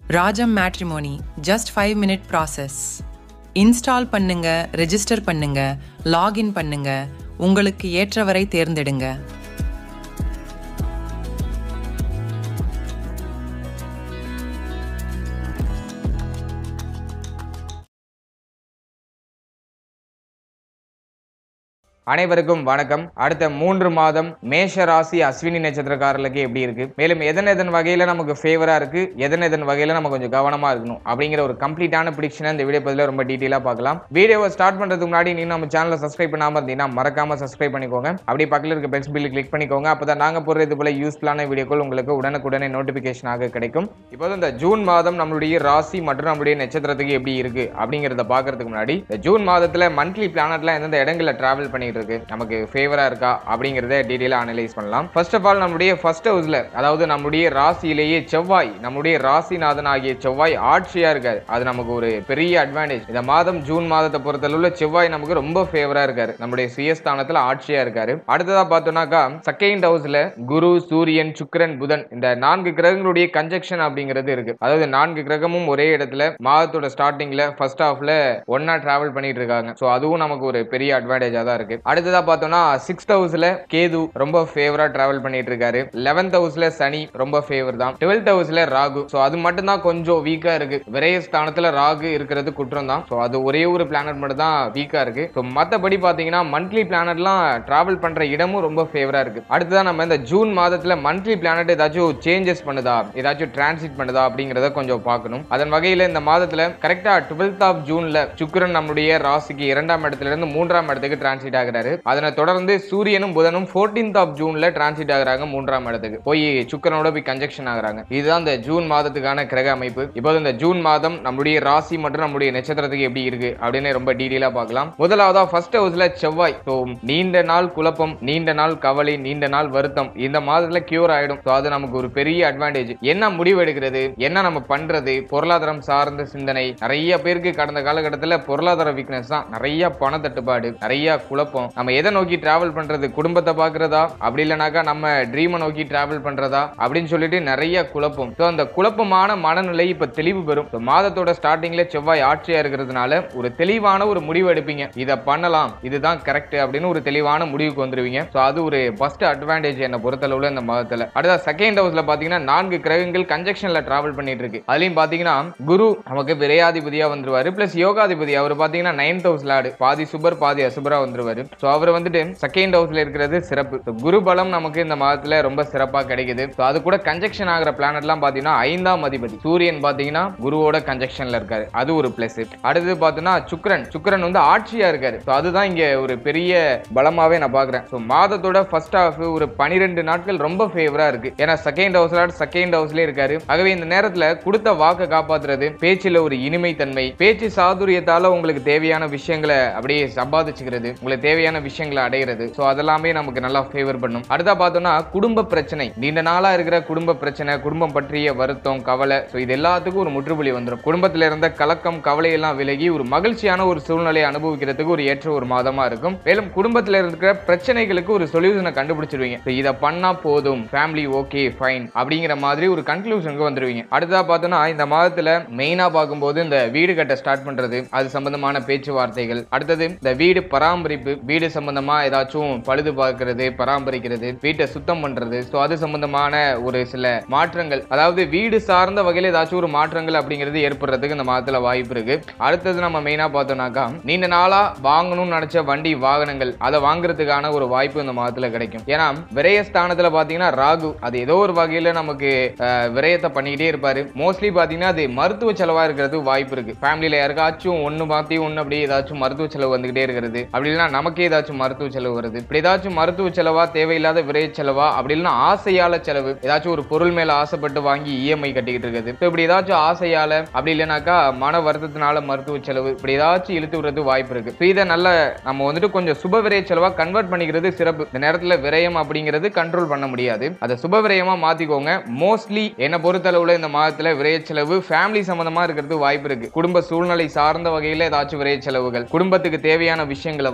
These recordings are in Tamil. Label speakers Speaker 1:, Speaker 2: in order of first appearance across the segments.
Speaker 1: Rajam matrimony just five minute process install பண்ணுங்க ரெஜிஸ்டர் பண்ணுங்க லாகின் பண்ணுங்க உங்களுக்கு ஏற்றவரை தேர்ந்தெடுங்க
Speaker 2: அனைவருக்கும் வணக்கம் அடுத்த மூன்று மாதம் மேஷ ராசி அஸ்வினி நட்சத்திரக்காரர்களுக்கு எப்படி இருக்கு மேலும் எதன் எதன் வகையில நமக்கு ஃபேவரா இருக்கு எதன் எதன் வகையில நம்ம கொஞ்சம் கவனமா இருக்கணும் அப்படிங்கிற ஒரு கம்ப்ளீட்டான ப்ரிடிக்ஷனை இந்த வீடியோ பதில ரொம்ப டீட்டெயிலா பார்க்கலாம் வீடியோவை ஸ்டார்ட் பண்றதுக்கு முன்னாடி நீ நம்ம சேனலை சப்ஸ்கிரைப் பண்ணாம இருந்தீங்கன்னா மறக்காம சப்ஸ்கிரைப் பண்ணிக்கோங்க அப்படி பக்கத்துல இருக்க பெல் பில் கிளிக் பண்ணிக்கோங்க அப்பதான் நாங்க போடுற இது போல யூஸ்ஃபுல்லான வீடியோக்கள் உங்களுக்கு உடனுக்குடனே நோட்டிபிகேஷனாக கிடைக்கும் இப்போது இந்த ஜூன் மாதம் நம்மளுடைய ராசி மற்றும் நம்மளுடைய நட்சத்திரத்துக்கு எப்படி இருக்கு அப்படிங்கறத பாக்குறதுக்கு முன்னாடி இந்த ஜூன் மாதத்துல மந்த்லி பிளானட்ல எந்தெந்த இடங்கள்ல டிராவல் பண்ணிட்டு இருக்கு நமக்கு ஃபேவரா இருக்கா அப்படிங்கறத டீடைலா அனலைஸ் பண்ணலாம் ஃபர்ஸ்ட் ஆஃப் ஆல் நம்மளுடைய ஃபர்ஸ்ட் ஹவுஸ்ல அதாவது நம்மளுடைய ராசியிலேயே செவ்வாய் நம்மளுடைய ராசிநாதன் ஆகிய செவ்வாய் ஆட்சியா இருக்காரு அது நமக்கு ஒரு பெரிய அட்வான்டேஜ் இந்த மாதம் ஜூன் மாதத்தை பொறுத்தளவுல செவ்வாய் நமக்கு ரொம்ப ஃபேவரா இருக்காரு நம்முடைய சுயஸ்தானத்துல ஆட்சியா இருக்காரு அடுத்ததா பார்த்தோம்னாக்கா செகண்ட் ஹவுஸ்ல குரு சூரியன் சுக்கிரன் புதன் இந்த நான்கு கிரகங்களுடைய கன்ஜெக்ஷன் அப்படிங்கிறது இருக்கு அதாவது நான்கு கிரகமும் ஒரே இடத்துல மாதத்தோட ஸ்டார்டிங்ல ஃபர்ஸ்ட் ஹாஃப்ல ஒன்னா டிராவல் பண்ணிட்டு இருக்காங்க ஸோ அதுவும் நமக்கு ஒரு பெரிய அட்வான்டேஜா தான் இருக்கு அடுத்ததா பார்த்தோம்னா சிக்ஸ்த் ஹவுஸ்ல கேது ரொம்ப ஃபேவரா டிராவல் பண்ணிட்டு இருக்காரு லெவன்த் ஹவுஸ்ல சனி ரொம்ப ஃபேவர் தான் டுவெல்த் ஹவுஸ்ல ராகு ஸோ அது மட்டும் தான் கொஞ்சம் வீக்கா இருக்கு விரைய ஸ்தானத்துல ராகு இருக்கிறது குற்றம் தான் ஸோ அது ஒரே ஒரு பிளானட் மட்டும் தான் வீக்கா இருக்கு ஸோ மற்றபடி பார்த்தீங்கன்னா மந்த்லி பிளானட்லாம் டிராவல் பண்ற இடமும் ரொம்ப ஃபேவரா இருக்கு அடுத்ததான் நம்ம இந்த ஜூன் மாதத்துல மந்த்லி பிளானட் ஏதாச்சும் சேஞ்சஸ் பண்ணுதா ஏதாச்சும் டிரான்சிட் பண்ணுதா அப்படிங்கறத கொஞ்சம் பார்க்கணும் அதன் வகையில இந்த மாதத்துல கரெக்டா டுவெல்த் ஆஃப் ஜூன்ல சுக்கிரன் நம்முடைய ராசிக்கு இரண்டாம் இடத்துல இருந்து மூன்றாம் இடத்துக்கு டிரான்சிட் ஆகுறாரு அதனை தொடர்ந்து சூரியனும் புதனும் 14th ஆஃப் ஜூன்ல டிரான்சிட் ஆகுறாங்க மூன்றாம் இடத்துக்கு போய் சுக்கிரனோட போய் கன்ஜெக்ஷன் ஆகுறாங்க இதுதான் இந்த ஜூன் மாதத்துக்கான கிரக அமைப்பு இப்போது இந்த ஜூன் மாதம் நம்முடைய ராசி மற்றும் நம்முடைய நட்சத்திரத்துக்கு எப்படி இருக்கு அப்படின்னு ரொம்ப டீடைலா பார்க்கலாம் முதலாவதா ஃபர்ஸ்ட் ஹவுஸ்ல செவ்வாய் ஸோ நீண்ட நாள் குழப்பம் நீண்ட நாள் கவலை நீண்ட நாள் வருத்தம் இந்த மாதத்துல கியூர் ஆயிடும் ஸோ அது நமக்கு ஒரு பெரிய அட்வான்டேஜ் என்ன முடிவு எடுக்கிறது என்ன நம்ம பண்றது பொருளாதாரம் சார்ந்த சிந்தனை நிறைய பேருக்கு கடந்த காலகட்டத்தில் பொருளாதார வீக்னஸ் தான் நிறைய பண தட்டுப்பாடு நிறைய குழப்பம் நம்ம எதை நோக்கி டிராவல் பண்றது குடும்பத்தை பாக்குறதா அப்படி இல்லைனாக்கா நம்ம ட்ரீமை நோக்கி டிராவல் பண்றதா அப்படின்னு சொல்லிட்டு நிறைய குழப்பம் ஸோ அந்த குழப்பமான மனநிலை இப்ப தெளிவு பெறும் So, மாதத்தோட ஸ்டார்டிங்ல செவ்வாய் ஆட்சியா இருக்கிறதுனால ஒரு தெளிவான ஒரு முடிவு எடுப்பீங்க இதை பண்ணலாம் இதுதான் கரெக்ட் அப்படின்னு ஒரு தெளிவான முடிவுக்கு வந்துருவீங்க ஸோ அது ஒரு ஃபர்ஸ்ட் அட்வான்டேஜ் என்னை பொறுத்தளவுல இந்த மாதத்துல அடுத்த செகண்ட் ஹவுஸ்ல பாத்தீங்கன்னா நான்கு கிரகங்கள் கன்ஜெக்ஷன்ல டிராவல் பண்ணிட்டு இருக்கு அதுலயும் பாத்தீங்கன்னா குரு நமக்கு விரையாதிபதியா வந்துருவாரு பிளஸ் யோகாதிபதி அவர் பாத்தீங்கன்னா நைன்த் ஹவுஸ் லாடு பாதி சுபர் பாதி அசுபரா வந்துருவாரு ஸோ அவர் வந்துட்டு செகண்ட் ஹவுஸ்ல இருக்கிறது சிறப்பு So, குரு பலம் நமக்கு இந்த மாதத்துல ரொம்ப சிறப்பா கிடைக்குது ஸோ அது கூட கன்ஜெக்ஷன் ஆகிற பிளானட்லாம் பாத்தீங்கன்னா ஐந்தாம் அதிபதி சூரியன் பாத்தீங்கன்னா குருவோட கன்ஜெக்ஷன்ல இருக்காரு அது ஒரு பிளஸ் அடுத்தது பார்த்தோம்னா சுக்கிரன் சுக்கிரன் வந்து ஆட்சியா இருக்காரு ஸோ அதுதான் இங்க ஒரு பெரிய பலமாவே நான் பாக்குறேன் ஸோ மாதத்தோட ஃபர்ஸ்ட் ஹாஃப் ஒரு பனிரெண்டு நாட்கள் ரொம்ப ஃபேவரா இருக்கு ஏன்னா செகண்ட் ஹவுஸ்ல செகண்ட் ஹவுஸ்லயே இருக்காரு ஆகவே இந்த நேரத்துல கொடுத்த வாக்கை காப்பாத்துறது பேச்சுல ஒரு இனிமை தன்மை பேச்சு சாதுரியத்தால உங்களுக்கு தேவையான விஷயங்களை அப்படியே சம்பாதிச்சுக்கிறது உங்களுக்கு தேவையான விஷயங்களை அடையிறது ஸோ அதெல்லாமே நமக்கு நல்லா ஃபேவர் பண்ணும் அடுத்தா பார்த்தோம்னா குடும்ப பிரச்சனை நீண்ட நாளா இருக்கிற குடும்ப பிரச்சனை குடும்பம் பற்றிய வருத்தம் கவலை ஸோ இது எல்லாத்துக்கும் ஒரு முற்றுப்புள்ளி வந்துடும் குடும்பத்துல இருந்த கலக்கம் கவலை எல்லாம் விலகி ஒரு மகிழ்ச்சியான ஒரு சூழ்நிலையை அனுபவிக்கிறதுக்கு ஒரு ஏற்ற ஒரு மாதமா இருக்கும் மேலும் குடும்பத்துல இருக்கிற பிரச்சனைகளுக்கு ஒரு சொல்யூஷனை கண்டுபிடிச்சிருவீங்க So, இதை பண்ணா போதும் ஃபேமிலி ஓகே ஃபைன் அப்படிங்கிற மாதிரி ஒரு கன்க்ளூஷனுக்கு வந்துருவீங்க அடுத்ததா பார்த்தோம்னா இந்த மாதத்துல மெயினா பார்க்கும்போது இந்த வீடு கட்ட ஸ்டார்ட் பண்றது அது சம்பந்தமான பேச்சுவார்த்தைகள் அடுத்தது இந்த வீடு பராமரிப்பு வீடு சம்பந்தமா ஏதாச்சும் பழுது பார்க்கிறது பராமரிக்கிறது வீட்டை சுத்தம் பண்றது ஸோ அது சம்பந்தமான ஒரு சில மாற்றங்கள் அதாவது வீடு சார்ந்த வகையில் ஏதாச்சும் ஒரு மாற்றங்கள் அப்படிங்கிறது ஏற்படுறதுக்கு இந்த மாதத்துல வாய்ப்பு இருக்கு அடுத்தது நம்ம மெயினா பார்த்தோம்னாக்கா நீண்ட நாளா வாங்கணும்னு நினைச்ச வண்டி வாகனங்கள் அதை வாங்குறதுக்கான ஒரு வாய்ப்பு இந்த மாதத்துல கிடைக்கும் ஏன்னா விரயஸ்தானத்துல பாத்தீங்கன்னா ராகு அது ஏதோ ஒரு வகையில நமக்கு அஹ், விரயத்தை பண்ணிக்கிட்டே இருப்பாரு மோஸ்ட்லி பாத்தீங்கன்னா அது மருத்துவ செலவா இருக்கிறது வாய்ப்பு இருக்கு ஃபேமிலியில யாருக்காச்சும் ஒண்ணு மாத்தி ஒண்ணு அப்படியே ஏதாச்சும் மருத்துவ செலவு வந்துகிட்டே இருக்கிறது அப்படி இல்லைன்னா நமக்கே ஏதாச்சும் மருத்துவ செலவு வருது இப்படி ஏதாச்சும் மருத்துவ செலவா தேவையில்லாத விரைய செலவா அப்படி இல்லைன்னா ஆசையால செலவு ஏதாச்சும் ஒரு பொருள் மேல ஆசைப்பட்டு வாங்கி இஎம்ஐ கட்டிக்கிட்டு இருக்குது So, இப்படி ஏதாச்சும் ஆசையால அப்படி இல்லைனாக்கா மன வருத்தத்தினால மருத்துவ செலவு இப்படி ஏதாச்சும் இழுத்து விடுறது வாய்ப்பு இருக்கு So, இதை நல்ல நம்ம வந்துட்டு கொஞ்சம் சுப விரைய செலவா கன்வெர்ட் பண்ணிக்கிறது சிறப்பு இந்த நேரத்துல விரயம் அப்படிங்கிறது கண்ட்ரோல் பண்ண முடியாது அதை சுப விரயமா மாத்திக்கோங்க மோஸ்ட்லி என்ன பொறுத்தளவுல இந்த மாதத்துல விரைய செலவு ஃபேமிலி சம்பந்தமா இருக்கிறது வாய்ப்பு இருக்கு குடும்ப சூழ்நிலை சார்ந்த வகையில ஏதாச்சும் விரைய செலவுகள் குடும்பத்துக்கு தேவையான விஷயங்களை வாங்குறது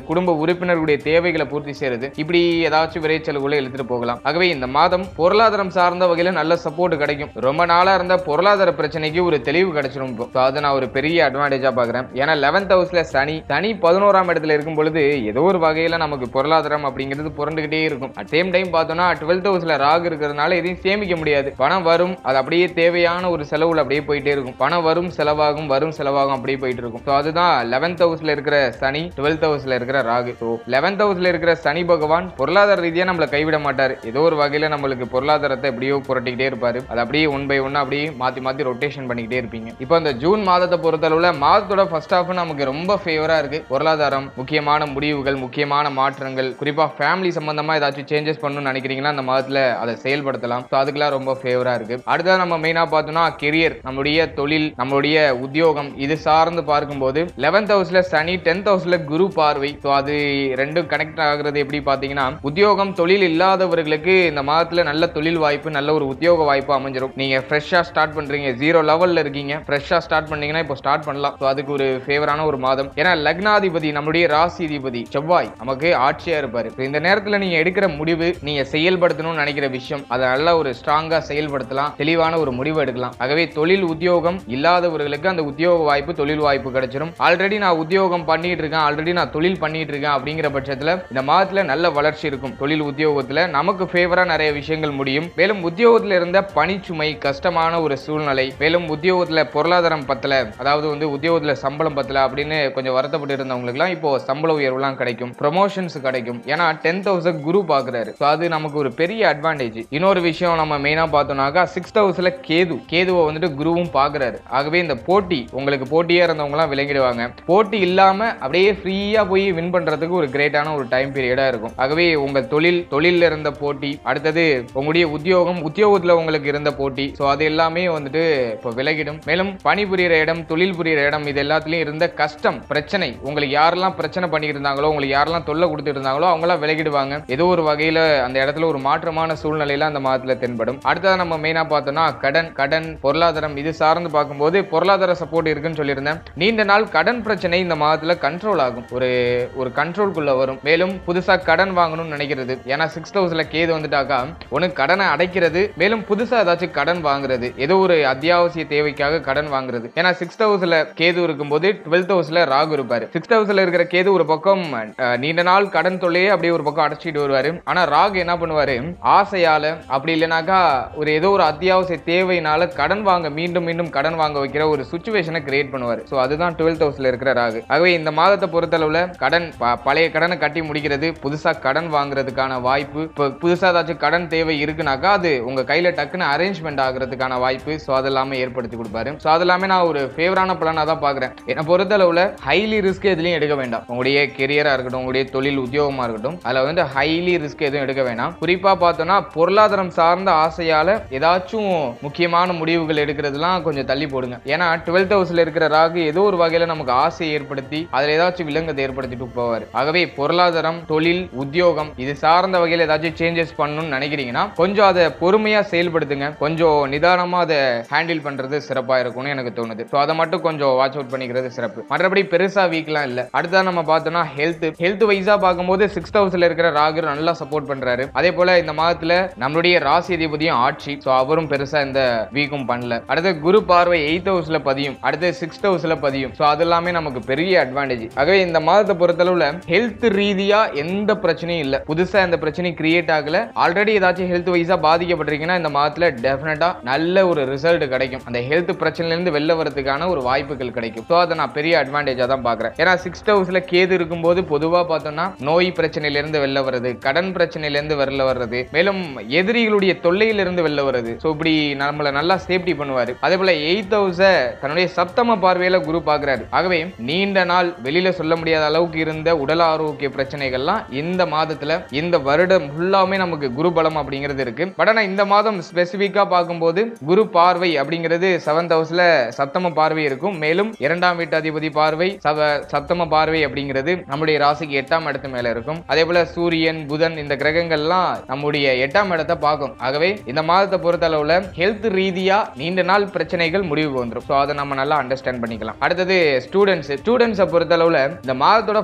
Speaker 2: குடும்ப உறுப்பினர்களுடைய தேவைகளை பூர்த்தி செய்யறது இப்படி ஏதாச்சும் விரைச்சலுக்குள்ள இழுத்துட்டு போகலாம் ஆகவே இந்த மாதம் பொருளாதாரம் சார்ந்த வகையில நல்ல சப்போர்ட் கிடைக்கும் ரொம்ப நாளா இருந்த பொருளாதார பிரச்சனைக்கு ஒரு தெளிவு கிடைச்சிரும் இப்போ So அதை நான் ஒரு பெரிய அட்வான்டேஜா பாக்குறேன் ஏன்னா லெவன்த் ஹவுஸ்ல சனி சனி பதினோராம் இடத்துல இருக்கும் பொழுது ஏதோ ஒரு வகையில நமக்கு பொருளாதாரம் அப்படிங்கிறது புரண்டுகிட்டே இருக்கும் அட் சேம் டைம் பார்த்தோம்னா டுவெல்த் ஹவுஸ்ல ராகு இருக்கிறதுனால எதையும் சேமிக்க முடியாது பணம் வரும் அது அப்படியே தேவையான ஒரு செலவுல அப்படியே போயிட்டே இருக்கும் பணம் வரும் செலவாகும் வரும் செலவாகும் அப்படியே போயிட்டு இருக்கும் ஸோ அதுதான் லெவன்த் ஹவுஸ்ல இருக்கிற சனி டுவெல்த் ஹவுஸ்ல இருக்கிற ராகு ஸோ லெவன்த் ஹவுஸ்ல இருக்கிற சனி பகவான் பொருளாதார ரீதியா நம்மளை கைவிட மாட்டாரு ஏதோ ஒரு வகையில நம்மளுக்கு பொருளாதாரத்தை எப்படியோ புரட்டிக்கிட்டே இருப்பாரு அது அப்படியே ஒன் பை ஒன் அப்படியே மாத்தி மாத்தி ரொட்டேஷன் பண்ணிக்கிட்டே இருப்பீங்க இப்போ இந்த ஜூன் மாதத்தை பொறுத்தளவுல மாதத்தோட ஃபர்ஸ்ட் ஹாஃப் நமக்கு ரொம்ப ஃபேவரா இருக்கு பொருளாதாரம் முக்கியமான முடிவுகள் முக்கியமான மாற்றங்கள் குறிப்பா ஃபேமிலி சம்பந்தமா ஏதாச்சும் சேஞ்சஸ் பண்ணணும்னு நினைக்கிறீங்கன்னா அந்த மாதத்துல அதை செயல்படுத்தலாம் ஸோ அதுக்கெல்லாம் ரொம்ப ஃபேவரா இருக்கு அடுத்தது நம்ம மெயினா பார்த்தோம்னா கெரியர் நம்மளுடைய தொழில் நம்மளுடைய உத்தியோகம் இது சார்ந்து பார்க்கும்போது லெவன்த் ஹவுஸ்ல சனி டென்த் ஹவுஸ்ல குரு பார்வை ஸோ அது ரெண்டும் கனெக்ட் ஆகுறது எப்படி பார்த்தீங்கன்னா உத்தியோகம் தொழில் இல்லாதவர்களுக்கு இந்த மாதத்துல நல்ல தொழில் வாய்ப்பு நல்ல ஒரு உத்தியோக வாய்ப்பு அமைஞ்சிரும் நீங்க ஃப்ரெஷ்ஷா ஸ்டார்ட் பண்றீங்க ஜீரோ லெவல்ல இருக்கீங்க ஃப்ரெஷ்ஷா ஸ்டார்ட் பண்ணீங்கன்னா இப்போ ஸ்டார்ட் பண்ணலாம் ஸோ அதுக்கு ஒரு ஃபேவரான ஒரு மாதம் ஏன்னா லக்னாதிபதி நம்மளுடைய ராசிதிபதி செவ்வாய் நமக்கு ஆட்சியா இருப்பாரு So இந்த நேரத்துல நீங்க எடுக்கிற முடிவு நீங்க செயல்படுத்தணும்னு நினைக்கிற விஷயம் அதை நல்லா ஒரு ஸ்ட்ராங்கா செயல்படுத்தலாம் தெளிவான ஒரு முடிவு எடுக்கலாம் ஆகவே தொழில் உத்தியோகம் இல்லாதவர்களுக்கு அந்த உத்தியோக வாய்ப்பு தொழில் வாய்ப்பு கிடைச்சிரும் ஆல்ரெடி நான் உத்தியோகம் பண்ணிட்டு இருக்கேன் ஆல்ரெடி நான் தொழில் பண்ணிட்டு இருக்கேன் அப்படிங்கிற பட்சத்துல இந்த மாதத்துல நல்ல வளர்ச்சி இருக்கும் தொழில் உத்தியோகத்துல நமக்கு ஃபேவரா நிறைய விஷயங்கள் முடியும் மேலும் உத்தியோகத்துல இருந்த பணிச்சுமை கஷ்டமான ஒரு சூழ்நிலை மேலும் உத்தியோகத்துல பொருளாதாரம் பத்தல அதாவது வந்து உத்தியோகத்துல சம்பளம் பத்தல அப்படின்னு கொஞ்சம் வருத்தப்பட்டு இருந்தவங்களுக்குலாம் இப்போ சம்பள உயர்வுலாம் கிடைக்கும் ப்ரொமோஷன்ஸ் கிடைக்கும் ஏன்னா டென்த் ஹவுஸை குரு பாக்குறாரு ஸோ அது நமக்கு ஒரு பெரிய அட்வான்டேஜ் இன்னொரு விஷயம் நம்ம மெயினா பார்த்தோம்னாக்கா சிக்ஸ்த் ஹவுஸ்ல கேது கேதுவை வந்துட்டு குருவும் பாக்குறாரு ஆகவே இந்த போட்டி உங்களுக்கு போட்டியா இருந்தவங்கலாம் விளங்கிடுவாங்க போட்டி இல்லாம அப்படியே ஃப்ரீயா போய் வின் பண்றதுக்கு ஒரு கிரேட்டான ஒரு டைம் பீரியடா இருக்கும் ஆகவே உங்க தொழில் தொழில்ல இருந்த போட்டி அடுத்தது உங்களுடைய உத்தியோகம் உத்தியோகத்துல உங்களுக்கு இருந்த போட்டி ஸோ அது எல்லாமே வந்துட்டு இப்போ விலகிடும் மேலும் பணிபுரியிற இடம் தொழில் புரியிற இடம் இது எல்லாத்துலயும் இருந்த கஷ்டம் பிரச்சனை உங்களுக்கு யாரெல்லாம் பிரச்சனை பண்ணிட்டு இருந்தாங்களோ உங்களுக்கு யாரெல்லாம் தொல்லை கொடுத்துட்டு இருந்தாங்களோ அவங்களாம் விலகிடுவாங்க ஏதோ ஒரு வகையில அந்த இடத்துல ஒரு மாற்றமான சூழ்நிலையில அந்த மாதத்துல தென்படும் அடுத்தது நம்ம மெயினா பார்த்தோம்னா கடன் கடன் பொருளாதாரம் இது சார்ந்து பார்க்கும்போது பொருளாதார சப்போர்ட் இருக்குன்னு சொல்லியிருந்தேன் நீண்ட நாள் கடன் பிரச்சனை இந்த மாதத்துல கண்ட்ரோல் ஆகும் ஒரு ஒரு கண்ட்ரோல்குள்ள வரும் மேலும் புதுசா கடன் வாங்கணும்னு நினைக்கிறது ஏன்னா சிக்ஸ் ஹவுஸ்ல கேது வந்துட்டாக்கா ஒன்று கடனை அடைக்கிறது மேலும் புதுசா ஏதாச்சும் கடன் வாங்குறது ஏதோ ஒரு அத்தியாவசிய தேவைக்காக கடன் வாங்குறது ஏன்னா சிக்ஸ்த் ஹவுஸ்ல கேது இருக்கும்போது டுவெல்த் ஹவுஸ்ல ராகு இருப்பாரு சிக்ஸ்த் ஹவுஸ்ல இருக்கிற கேது ஒரு பக்கம் அஹ், நீண்ட நாள் கடன் தொல்லையே அப்படியே ஒரு பக்கம் அடைச்சிட்டு வருவாரு ஆனா ராகு என்ன பண்ணுவாரு ஆசையால அப்படி இல்லைனாக்கா ஒரு ஏதோ ஒரு அத்தியாவசிய தேவையினால கடன் வாங்க மீண்டும் மீண்டும் கடன் வாங்க வைக்கிற ஒரு சுச்சுவேஷனை கிரியேட் பண்ணுவாரு ஸோ அதுதான் டுவெல்த் ஹவுஸ்ல இருக்கிற ராகு ஆகவே இந்த மாதத்தை பொறுத்தளவுல கடன் ப- பழைய கடனை கட்டி முடிக்கிறது புதுசா கடன் வாங்குறதுக்கான வாய்ப்பு இப்போ புதுசா ஏதாச்சும் கடன் தேவை இருக்குனாக்கா அது உங்க கையில டக்குன்னு அரேஞ்ச்மெண்ட் ஆகுறதுக்கான வாய்ப்பு ஸோ அதெல்லாமே ஏற்படுத்தி கொடுப்பாரு ஸோ அதெல்லாமே நான் ஒரு ஃபேவரான பலனாக தான் பார்க்குறேன் என்னை பொறுத்தளவுல ஹைலி ரிஸ்க் எதுலையும் எடுக்க வேண்டாம் உங்களுடைய கெரியரா இருக்கட்டும் உங்களுடைய தொழில் உத்தியோகமா இருக்கட்டும் அதுல வந்து ஹைலி ரிஸ்க் எதுவும் எடுக்க வேண்டாம் குறிப்பா பார்த்தோம்னா பொருளாதாரம் சார்ந்த ஆசையால ஏதாச்சும் முக்கியமான முடிவுகள் எடுக்கிறதுலாம் கொஞ்சம் தள்ளி போடுங்க ஏன்னா டுவெல்த் ஹவுஸ்ல இருக்கிற ராகு ஏதோ ஒரு வகையில நமக்கு ஆசையை ஏற்படுத்தி அதுல ஏதாச்சும் விலங்கத்தை ஏற்படுத்திட்டு போவார் ஆகவே பொருளாதாரம் தொழில் உத்தியோகம் இது சார்ந்த வகையில் ஏதாச்சும் சேஞ்சஸ் பண்ணணும்னு நினைக்கிறீங்கன்னா கொஞ்சம் அதை பொறுமையா செயல்படுத்துங்க கொஞ்சம் நிதானமா அதை ஹேண்டில் பண்றது சிறப்பா இருக்கும்னு எனக்கு தோணுது ஸோ அதை மட்டும் கொஞ்சம் வாட்ச் அவுட் பண்ணிக்கிறது சிறப்பு மற்றபடி பெருசா வீக்லாம் இல்ல அடுத்தா நம்ம பார்த்தோம்னா ஹெல்த் ஹெல்த் வைஸா பார்க்கும்போது சிக்ஸ்த் ஹவுஸ்ல இருக்கிற ராகு நல்லா சப்போர்ட் பண்றாரு அதே போல இந்த மாதத்துல நம்மளுடைய ராசி அதிபதியும் ஆட்சி ஸோ அவரும் பெருசா இந்த வீக்கும் பண்ணல அடுத்து குரு பார்வை எயித் ஹவுஸ்ல பதியும் அடுத்து சிக்ஸ்த் ஹவுஸ்ல பதியும் ஸோ அது எல்லாமே நமக்கு பெரிய அட்வான்டேஜ் ஆகவே இந்த மாதத்தை பொறுத்தளவுல ஹெல்த் ரீதியா எந்த பிரச்சனையும் இல்ல புதுசா இந்த பிரச்சனை கிரியேட் ஆகல ஆல்ரெடி ஏதாச்சும் ஹெல்த் வைஸா பாதிக்கப்பட்டிருக்கீங்கன்னா இந்த மாதத்துல டெஃபினட்டா நல்ல ஒரு ரிசல்ட் கிடைக்கும் அந்த ஹெல்த் பிரச்சனையில இருந்து வெளில வரதுக்கான ஒரு வாய்ப்புகள் கிடைக்கும் ஸோ அதை நான் பெரிய அட்வான்டேஜா தான் பாக்குறேன் ஏன்னா சிக்ஸ்த் ஹவுஸ்ல கேது இருக்கும்போது பொதுவா பார்த்தோம்னா நோய் பிரச்சனையில இருந்து வெளில வர்றது கடன் பிரச்சனையில இருந்து வெளில வர்றது மேலும் எதிரிகளுடைய தொல்லையில இருந்து வெளில வர்றது ஸோ இப்படி நம்மள நல்லா சேஃப்டி பண்ணுவாரு அதே போல எயித் ஹவுஸ தன்னுடைய சப்தம பார்வையில குரு பாக்குறாரு ஆகவே நீண்ட நாள் வெளியில சொல்ல முடியாத அளவுக்கு இருந்த உடல் ஆரோக்கிய பிரச்சனைகள்லாம் இந்த மாதத்துல இந்த வருடம் ஃபுல்லாமே நமக்கு குரு பலம் அப்படிங்கிறது இருக்கு பட் ஆனா இந்த மாதம் ஸ்பெசிபிக்கா பார்க்கும்போது குரு பார்வை அப்படிங்கிறது செவன்த் ஹவுஸ்ல சப்தம பார்வை இருக்கும் மேலும் இரண்டாம் வீட்டு அதிபதி பார்வை சவ சப்தம பார்வை அப்படிங்கிறது நம்முடைய ராசிக்கு எட்டாம் இடத்து மேல இருக்கும் அதே போல சூரியன் புதன் இந்த கிரகங்கள்லாம் நம்முடைய எட்டாம் இடத்தை பார்க்கும் ஆகவே இந்த மாதத்தை பொறுத்த அளவுல ஹெல்த் ரீதியா நீண்ட நாள் பிரச்சனைகள் முடிவுக்கு வந்துடும் ஸோ அதை நம்ம நல்லா அண்டர்ஸ்டாண்ட் பண்ணிக்கலாம் அடுத்தது ஸ்டூடெண்ட்ஸ் ஸ்டூடெண்ட்ஸை பொறுத்த அளவுல இந்த மாதத்தோட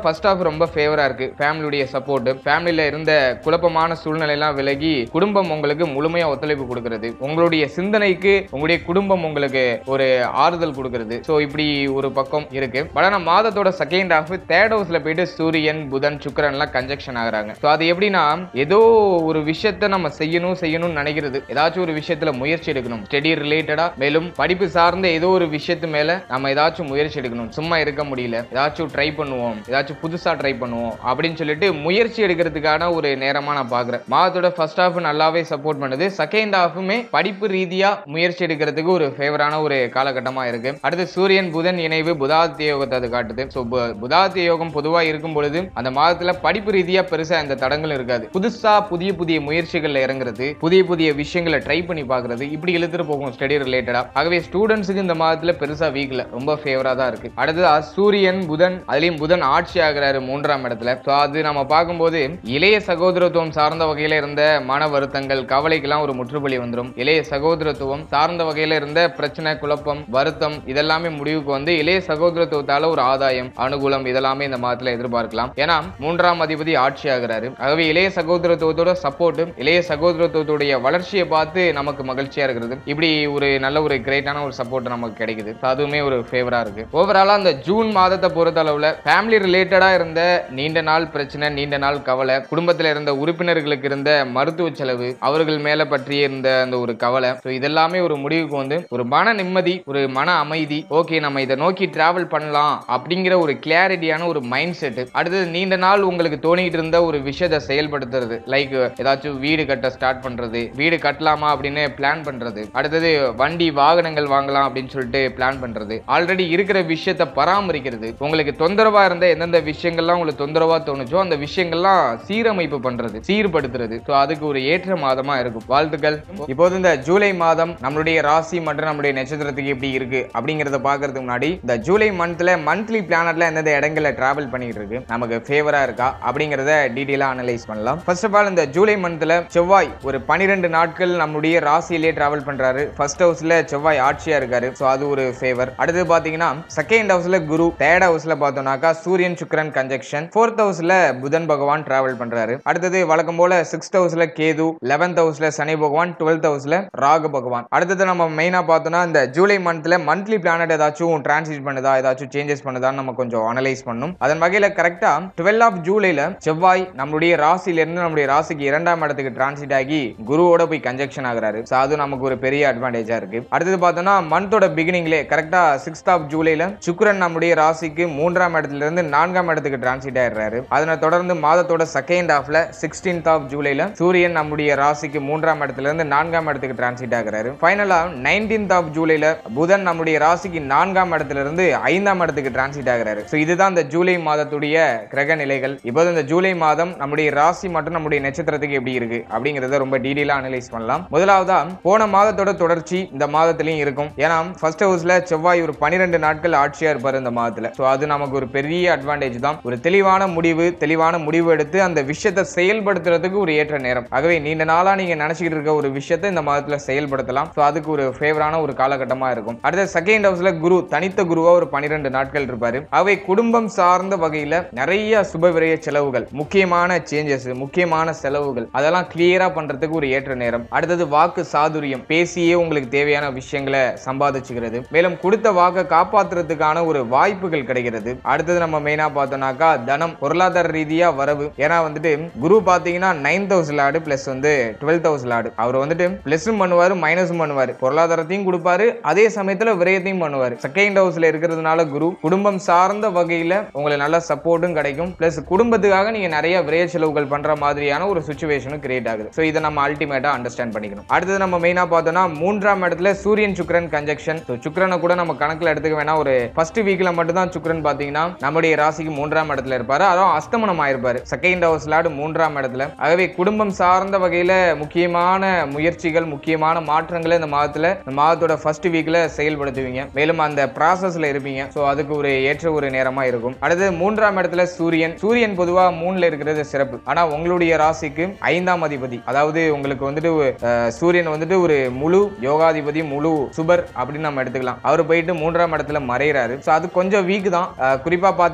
Speaker 2: ஃபர்ஸ்ட் ஆஃப் ரொம்ப ஃபேவரா இருக்கு ஃபேமிலியுடைய சப்போர்ட் ஃபேமிலியில இருந்த குழப்பமான சூழ்நிலை எல்லாம் விலகி குடும்பம் உங்களுக்கு முழுமையா ஒத்துழைப்பு கொடுக்கிறது உங்களுடைய சிந்தனைக்கு உங்களுடைய குடும்பம் உங்களுக்கு ஒரு ஆறுதல் கொடுக்கிறது ஸோ இப்படி ஒரு பக்கம் இருக்கு பட் ஆனா மாதத்தோட செகண்ட் ஹாஃப் தேர்ட் ஹவுஸ்ல போயிட்டு சூரியன் புதன் சுக்கிரன் எல்லாம் கன்ஜெக்ஷன் ஆகுறாங்க ஸோ அது எப்படின்னா ஏதோ ஒரு விஷயத்த நம்ம செய்யணும் செய்யணும்னு நினைக்கிறது ஏதாச்சும் ஒரு விஷயத்துல முயற்சி எடுக்கணும் ஸ்டடி ரிலேட்டடா மேலும் படிப்பு சார்ந்த ஏதோ ஒரு விஷயத்து மேல நம்ம ஏதாச்சும் முயற்சி எடுக்கணும் சும்மா இருக்க முடியல ஏதாச்சும் ட்ரை பண்ணுவோம் ஏதாச்சும் புதுசா ட்ரை பண்ணுவோம் அப்படின்னு சொல்லிட்டு முயற்சி எடுக்கிறதுக்கான ஒரு நேரமா நான் பாக்குறேன் மாதத்தோட ஃபர்ஸ்ட் ஹாஃப் நல்லாவே சப்போர்ட் பண்ணுது செகண்ட் ஹாஃபுமே படிப்பு ரீதியா முயற்சி எடுக்கிறதுக்கு ஒரு ஃபேவரான ஒரு காலகட்டமா இருக்கு அடுத்து சூரியன் புதன் இணைவு புதாத்திய யோகத்தை அது காட்டுது ஸோ புதாத்திய யோகம் பொதுவா இருக்கும் பொழுது அந்த மாதத்துல படிப்பு ரீதியா பெருசா எந்த தடங்களும் இருக்காது புதுசா புதிய புதிய முயற்சிகள்ல இறங்குறது புதிய புதிய விஷயங்களை ட்ரை பண்ணி பார்க்கிறது இப்படி இழுத்துட்டு போகும் ஸ்டடி ரிலேட்டடா ஆகவே ஸ்டூடெண்ட்ஸுக்கு இந்த மாதத்துல பெருசா வீக்ல ரொம்ப ஃபேவரா தான் இருக்கு அடுத்ததா சூரியன் புதன் அதுலயும் புதன் ஆட்சி ஆகிறாரு மூன்றாம் இடத்துல ஸோ அது நம்ம பார்க்கும்போது இளைய சகோதரத்துவம் சார்ந்த வகையில இருந்த மன வருத்தங்கள் கவலைக்கெல்லாம் ஒரு முற்றுப்புள்ளி வந்துடும் இளைய சகோதரத்துவம் சார்ந்த வகையில இருந்த பிரச்சனை குழப்பம் வருத்தம் இதெல்லாமே முடிவுக்கு வந்து இளைய சகோதரத்துவத்தால ஒரு ஆதாயம் அனுகூலம் இதெல்லாமே இந்த மாதத்துல எதிர்பார்க்கலாம் ஏன்னா மூன்றாம் அதிபதி ஆட்சி ஆகிறாரு ஆகவே இளைய சகோதரத்துவத்தோட சப்போர்ட் இளைய சகோதரத்துவத்துடைய வளர்ச்சியை பார்த்து நமக்கு மகிழ்ச்சியா இருக்கிறது இப்படி ஒரு நல்ல ஒரு கிரேட்டான ஒரு சப்போர்ட் நமக்கு கிடைக்குது So அதுவுமே ஒரு ஃபேவரா இருக்கு ஓவராலா அந்த ஜூன் மாதத்தை பொறுத்த அளவுல ஃபேமிலி ரிலேட்டடா இருந்த நீண்ட நாள் பிரச்சனை நீண்ட நாள் கவலை குடும்பத்துல இருந்த உறுப்பினர்களுக்கு இருந்த மருத்துவ செலவு அவர்கள் மேல பற்றிய இருந்த அந்த ஒரு கவலை ஸோ இதெல்லாமே ஒரு முடிவுக்கு வந்து ஒரு மன நிம்மதி ஒரு மன அமைதி ஓகே நம்ம இதை நோக்கி டிராவல் பண்ணலாம் அப்படிங்கிற ஒரு கிளாரிட்டியான ஒரு மைண்ட் செட் அடுத்தது நீண்ட நாள் உங்களுக்கு தோணிட்டு இருந்த ஒரு விஷயத்தை செயல்படுத்துறது லைக் ஏதாச்சும் வீடு கட்ட ஸ்டார்ட் பண்றது வீடு கட்டலாமா அப்படின்னு பிளான் பண்றது அடுத்தது வண்டி வாகனங்கள் வாங்கலாம் அப்படின்னு சொல்லிட்டு பிளான் பண்றது ஆல்ரெடி இருக்கிற விஷயத்தை பராமரிக்கிறது உங்களுக்கு தொந்தரவா இருந்த எந்தெந்த விஷயங்கள்லாம் உங்களுக்கு தொந்தரவா தோணுச்சோ அந்த விஷயங்கள்லாம் சீரமைப்பு பண்றது சீர்படுத்துறது ஸோ அதுக்கு ஒரு ஏற்ற மாதமா இருக்கும் வாழ்த்துக்கள் இப்போது இந்த ஜூலை மாதம் நம்மளுடைய ராசி மற்றும் நம்மளுடைய நட்சத்திரத்துக்கு எப்படி இருக்கு அப்படிங்கறத பாக்குறதுக்கு முன்னாடி இந்த ஜூலை மந்த்ல மந்த்லி பிளானட்ல எந்தெந்த இடங்கள்ல டிராவல் பண்ணிட்டு இருக்கு நமக்கு ஃபேவரா இருக்கா அப்படிங்கறத டீடைலா அனலைஸ் பண்ணலாம் ஃபர்ஸ்ட் ஆஃப் ஆல் இந்த ஜூலை மந்த்ல செவ்வாய் ஒரு பனிரெண்டு நாட்கள் நம்முடைய ராசியிலே டிராவல் பண்றாரு ஃபர்ஸ்ட் ஹவுஸ்ல செவ்வாய் ஆட்சியா இருக்காரு ஸோ அது ஒரு ஃபேவர் அடுத்து பாத்தீங்கன்னா செகண்ட் ஹவுஸ்ல குரு தேர்ட் ஹவுஸ்ல பார்த்தோம்னாக்கா சூரியன் சுக்கிரன் கன்ஜெக்ஷன் ஃபோர்த் ஹவுஸ்ல புதன் பகவான் டிராவல் பண்றாரு அடுத்தது வழக்கம் போல சிக்ஸ்த் ஹவுஸ்ல கேது லெவன்த் ஹவுஸ்ல சனி பகவான் டுவெல்த் ஹவுஸ்ல ராகு பகவான் அடுத்தது நம்ம மெயினா பார்த்தோம்னா இந்த ஜூலை மந்த்ல மந்த்லி பிளானட் ஏதாச்சும் டிரான்சிட் பண்ணுதா ஏதாச்சும் சேஞ்சஸ் பண்ணுதான்னு நம்ம கொஞ்சம் அனலைஸ் பண்ணும் அதன் வகையில கரெக்டா டுவெல் ஆஃப் ஜூலைல செவ்வாய் நம்மளுடைய ராசியில இருந்து நம்மளுடைய ராசிக்கு இரண்டாம் இடத்துக்கு டிரான்சிட் ஆகி குருவோட போய் கன்ஜெக்ஷன் ஆகுறாரு ஸோ அது நமக்கு ஒரு பெரிய அட்வான்டேஜா இருக்கு அடுத்தது பார்த்தோம்னா மந்தோட பிகினிங்லே கரெக்டா சிக்ஸ்த் ஆஃப் ஜூலைல சுக்கிரன் நம்முடைய ராசிக்கு மூன்றாம் இடத்துல இருந்து நான்காம் இடத்துக்கு டிரான்சிட் ஆயிடுறாரு அதனை தொடர்ந்து மாதத்தோட செகண்ட் ஹாஃப்ல சிக்ஸ்டீன்த் ஆஃப் ஜூலைல சூரியன் நம்முடைய ராசிக்கு மூன்றாம் இடத்துல இருந்து நான்காம் இடத்துக்கு டிரான்சிட் ஆகுறாரு ஃபைனலா நைன்டீன்த் ஆஃப் ஜூலைல புதன் நம்முடைய ராசிக்கு நான்காம் இடத்துல இருந்து ஐந்தாம் இடத்துக்கு டிரான்சிட் ஆகுறாரு ஸோ இதுதான் இந்த ஜூலை மாதத்துடைய கிரக நிலைகள் இப்போது இந்த ஜூலை மாதம் நம்முடைய ராசி மற்றும் நம்முடைய நட்சத்திரத்துக்கு எப்படி இருக்கு அப்படிங்கறத ரொம்ப டீடைலா அனலைஸ் பண்ணலாம் முதலாவதா போன மாதத்தோட தொடர்ச்சி இந்த மாதத்திலையும் இருக்கும் ஏன்னா ஃபர்ஸ்ட் ஹவுஸ்ல செவ்வாய் ஒரு பனிரெண்டு நாட்கள் ஆட்சியா இருப்பாரு இந்த மாதத்துல ஸோ அது நமக்கு ஒரு பெரிய அட்வான்டேஜ் தான் ஒரு தெளிவான முடிவு தெளிவான முடிவு எடுத்து அந்த விஷயத்தை செயல்படுத்துறதுக்கு ஒரு ஏற்ற நேரம் ஆகவே நீண்ட நாளா நீங்க நினைச்சிட்டு இருக்க ஒரு விஷயத்தை இந்த மாதத்துல செயல்படுத்தலாம் ஸோ அதுக்கு ஒரு ஃபேவரான ஒரு காலகட்டமா இருக்கும் அடுத்த செகண்ட் ஹவுஸ்ல குரு தனித்த குருவா ஒரு பனிரெண்டு நாட்கள் இருப்பாரு அவை குடும்பம் சார்ந்த வகையில நிறைய சுப விரய செலவுகள் முக்கியமான சேஞ்சஸ் முக்கியமான செலவுகள் அதெல்லாம் கிளியரா பண்றதுக்கு ஒரு ஏற்ற நேரம் அடுத்தது வாக்கு சாதுரியம் பேசியே உங்களுக்கு தேவையான விஷயங்களை சம்பாதிச்சுக்கிறது மேலும் கொடுத்த வாக்கை காப்பாத்துறதுக்கான ஒரு வாய்ப்புகள் கிடைக்கிறது அடுத்தது நம்ம மெயினா பார்த்தோம்னாக்கா தனம் பொருளாதார ரீதியா வரவு ஏன்னா வந்துட்டு குரு பாத்தீங்கன்னா நைன்த் ஹவுஸ் லாடு பிளஸ் வந்து டுவெல்த் ஹவுஸ் லாடு அவர் வந்துட்டு பிளஸும் பண்ணுவாரு மைனஸும் பண்ணுவாரு பொருளாதாரத்தையும் கொடுப்பாரு அதே சமயத்துல விரயத்தையும் பண்ணுவாரு செகண்ட் ஹவுஸ்ல இருக்கிறதுனால குரு குடும்பம் சார்ந்த வகையில உங்களுக்கு நல்ல சப்போர்ட்டும் கிடைக்கும் பிளஸ் குடும்பத்துக்காக நீங்க நிறைய விரய செலவுகள் பண்ற மாதிரியான ஒரு சுச்சுவேஷனும் கிரியேட் ஆகுது ஸோ இதை நம்ம அல்டிமேட்டா அண்டர்ஸ்டாண்ட் பண்ணிக்கணும் அடுத்தது நம்ம மெயினா பார்த்தோம்னா மூன்றாம் இடத்துல சூரியன் சுக்கிரன் கன்ஜெக்ஷன் ஸோ சுக்கிரனை கூட நம்ம கணக்குல எடுத்துக்க வேணா ஒரு ஃபர்ஸ்ட் வீக்ல மட்டும் தான் சுக்கிரன் பாத்தீங்கன்னா நம்முடைய ராசிக்கு மூன்றாம் இடத்துல இருப்பாரு அதுவும் அஸ்தமனம் ஆயிருப்பாரு செகண்ட் ஹவுஸ் லாடு மூன்றாம் இடத்துல ஆகவே குடும்பம் சார்ந்த வகையில முக்கியமான முயற்சிகள் முக்கியமான மாற்றங்களை இந்த மாதத்துல இந்த மாதத்தோட ஃபர்ஸ்ட் வீக்ல செயல்படுத்துவீங்க மேலும் அந்த ப்ராசஸ்ல இருப்பீங்க ஸோ அதுக்கு ஒரு ஏற்ற ஒரு நேரமா இருக்கும் அடுத்தது மூன்றாம் இடத்துல சூரியன் சூரியன் பொதுவா மூணுல இருக்கிறது சிறப்பு ஆனா உங்களுடைய ராசிக்கு ஐந்தாம் அதிபதி அதாவது உங்களுக்கு வந்துட்டு அஹ், சூரியன் வந்துட்டு ஒரு முழு யோகாதிபதி முழு சுபர் அப்படின்னு நம்ம எடுத்துக்கலாம் அவர் போயிட்டு மூன்றாம் இடத்துல மறைகிறாரு ஸோ அது கொஞ்சம் வீக் தான் அஹ், குறிப்பா பாத்தீங்கன்னா அந்த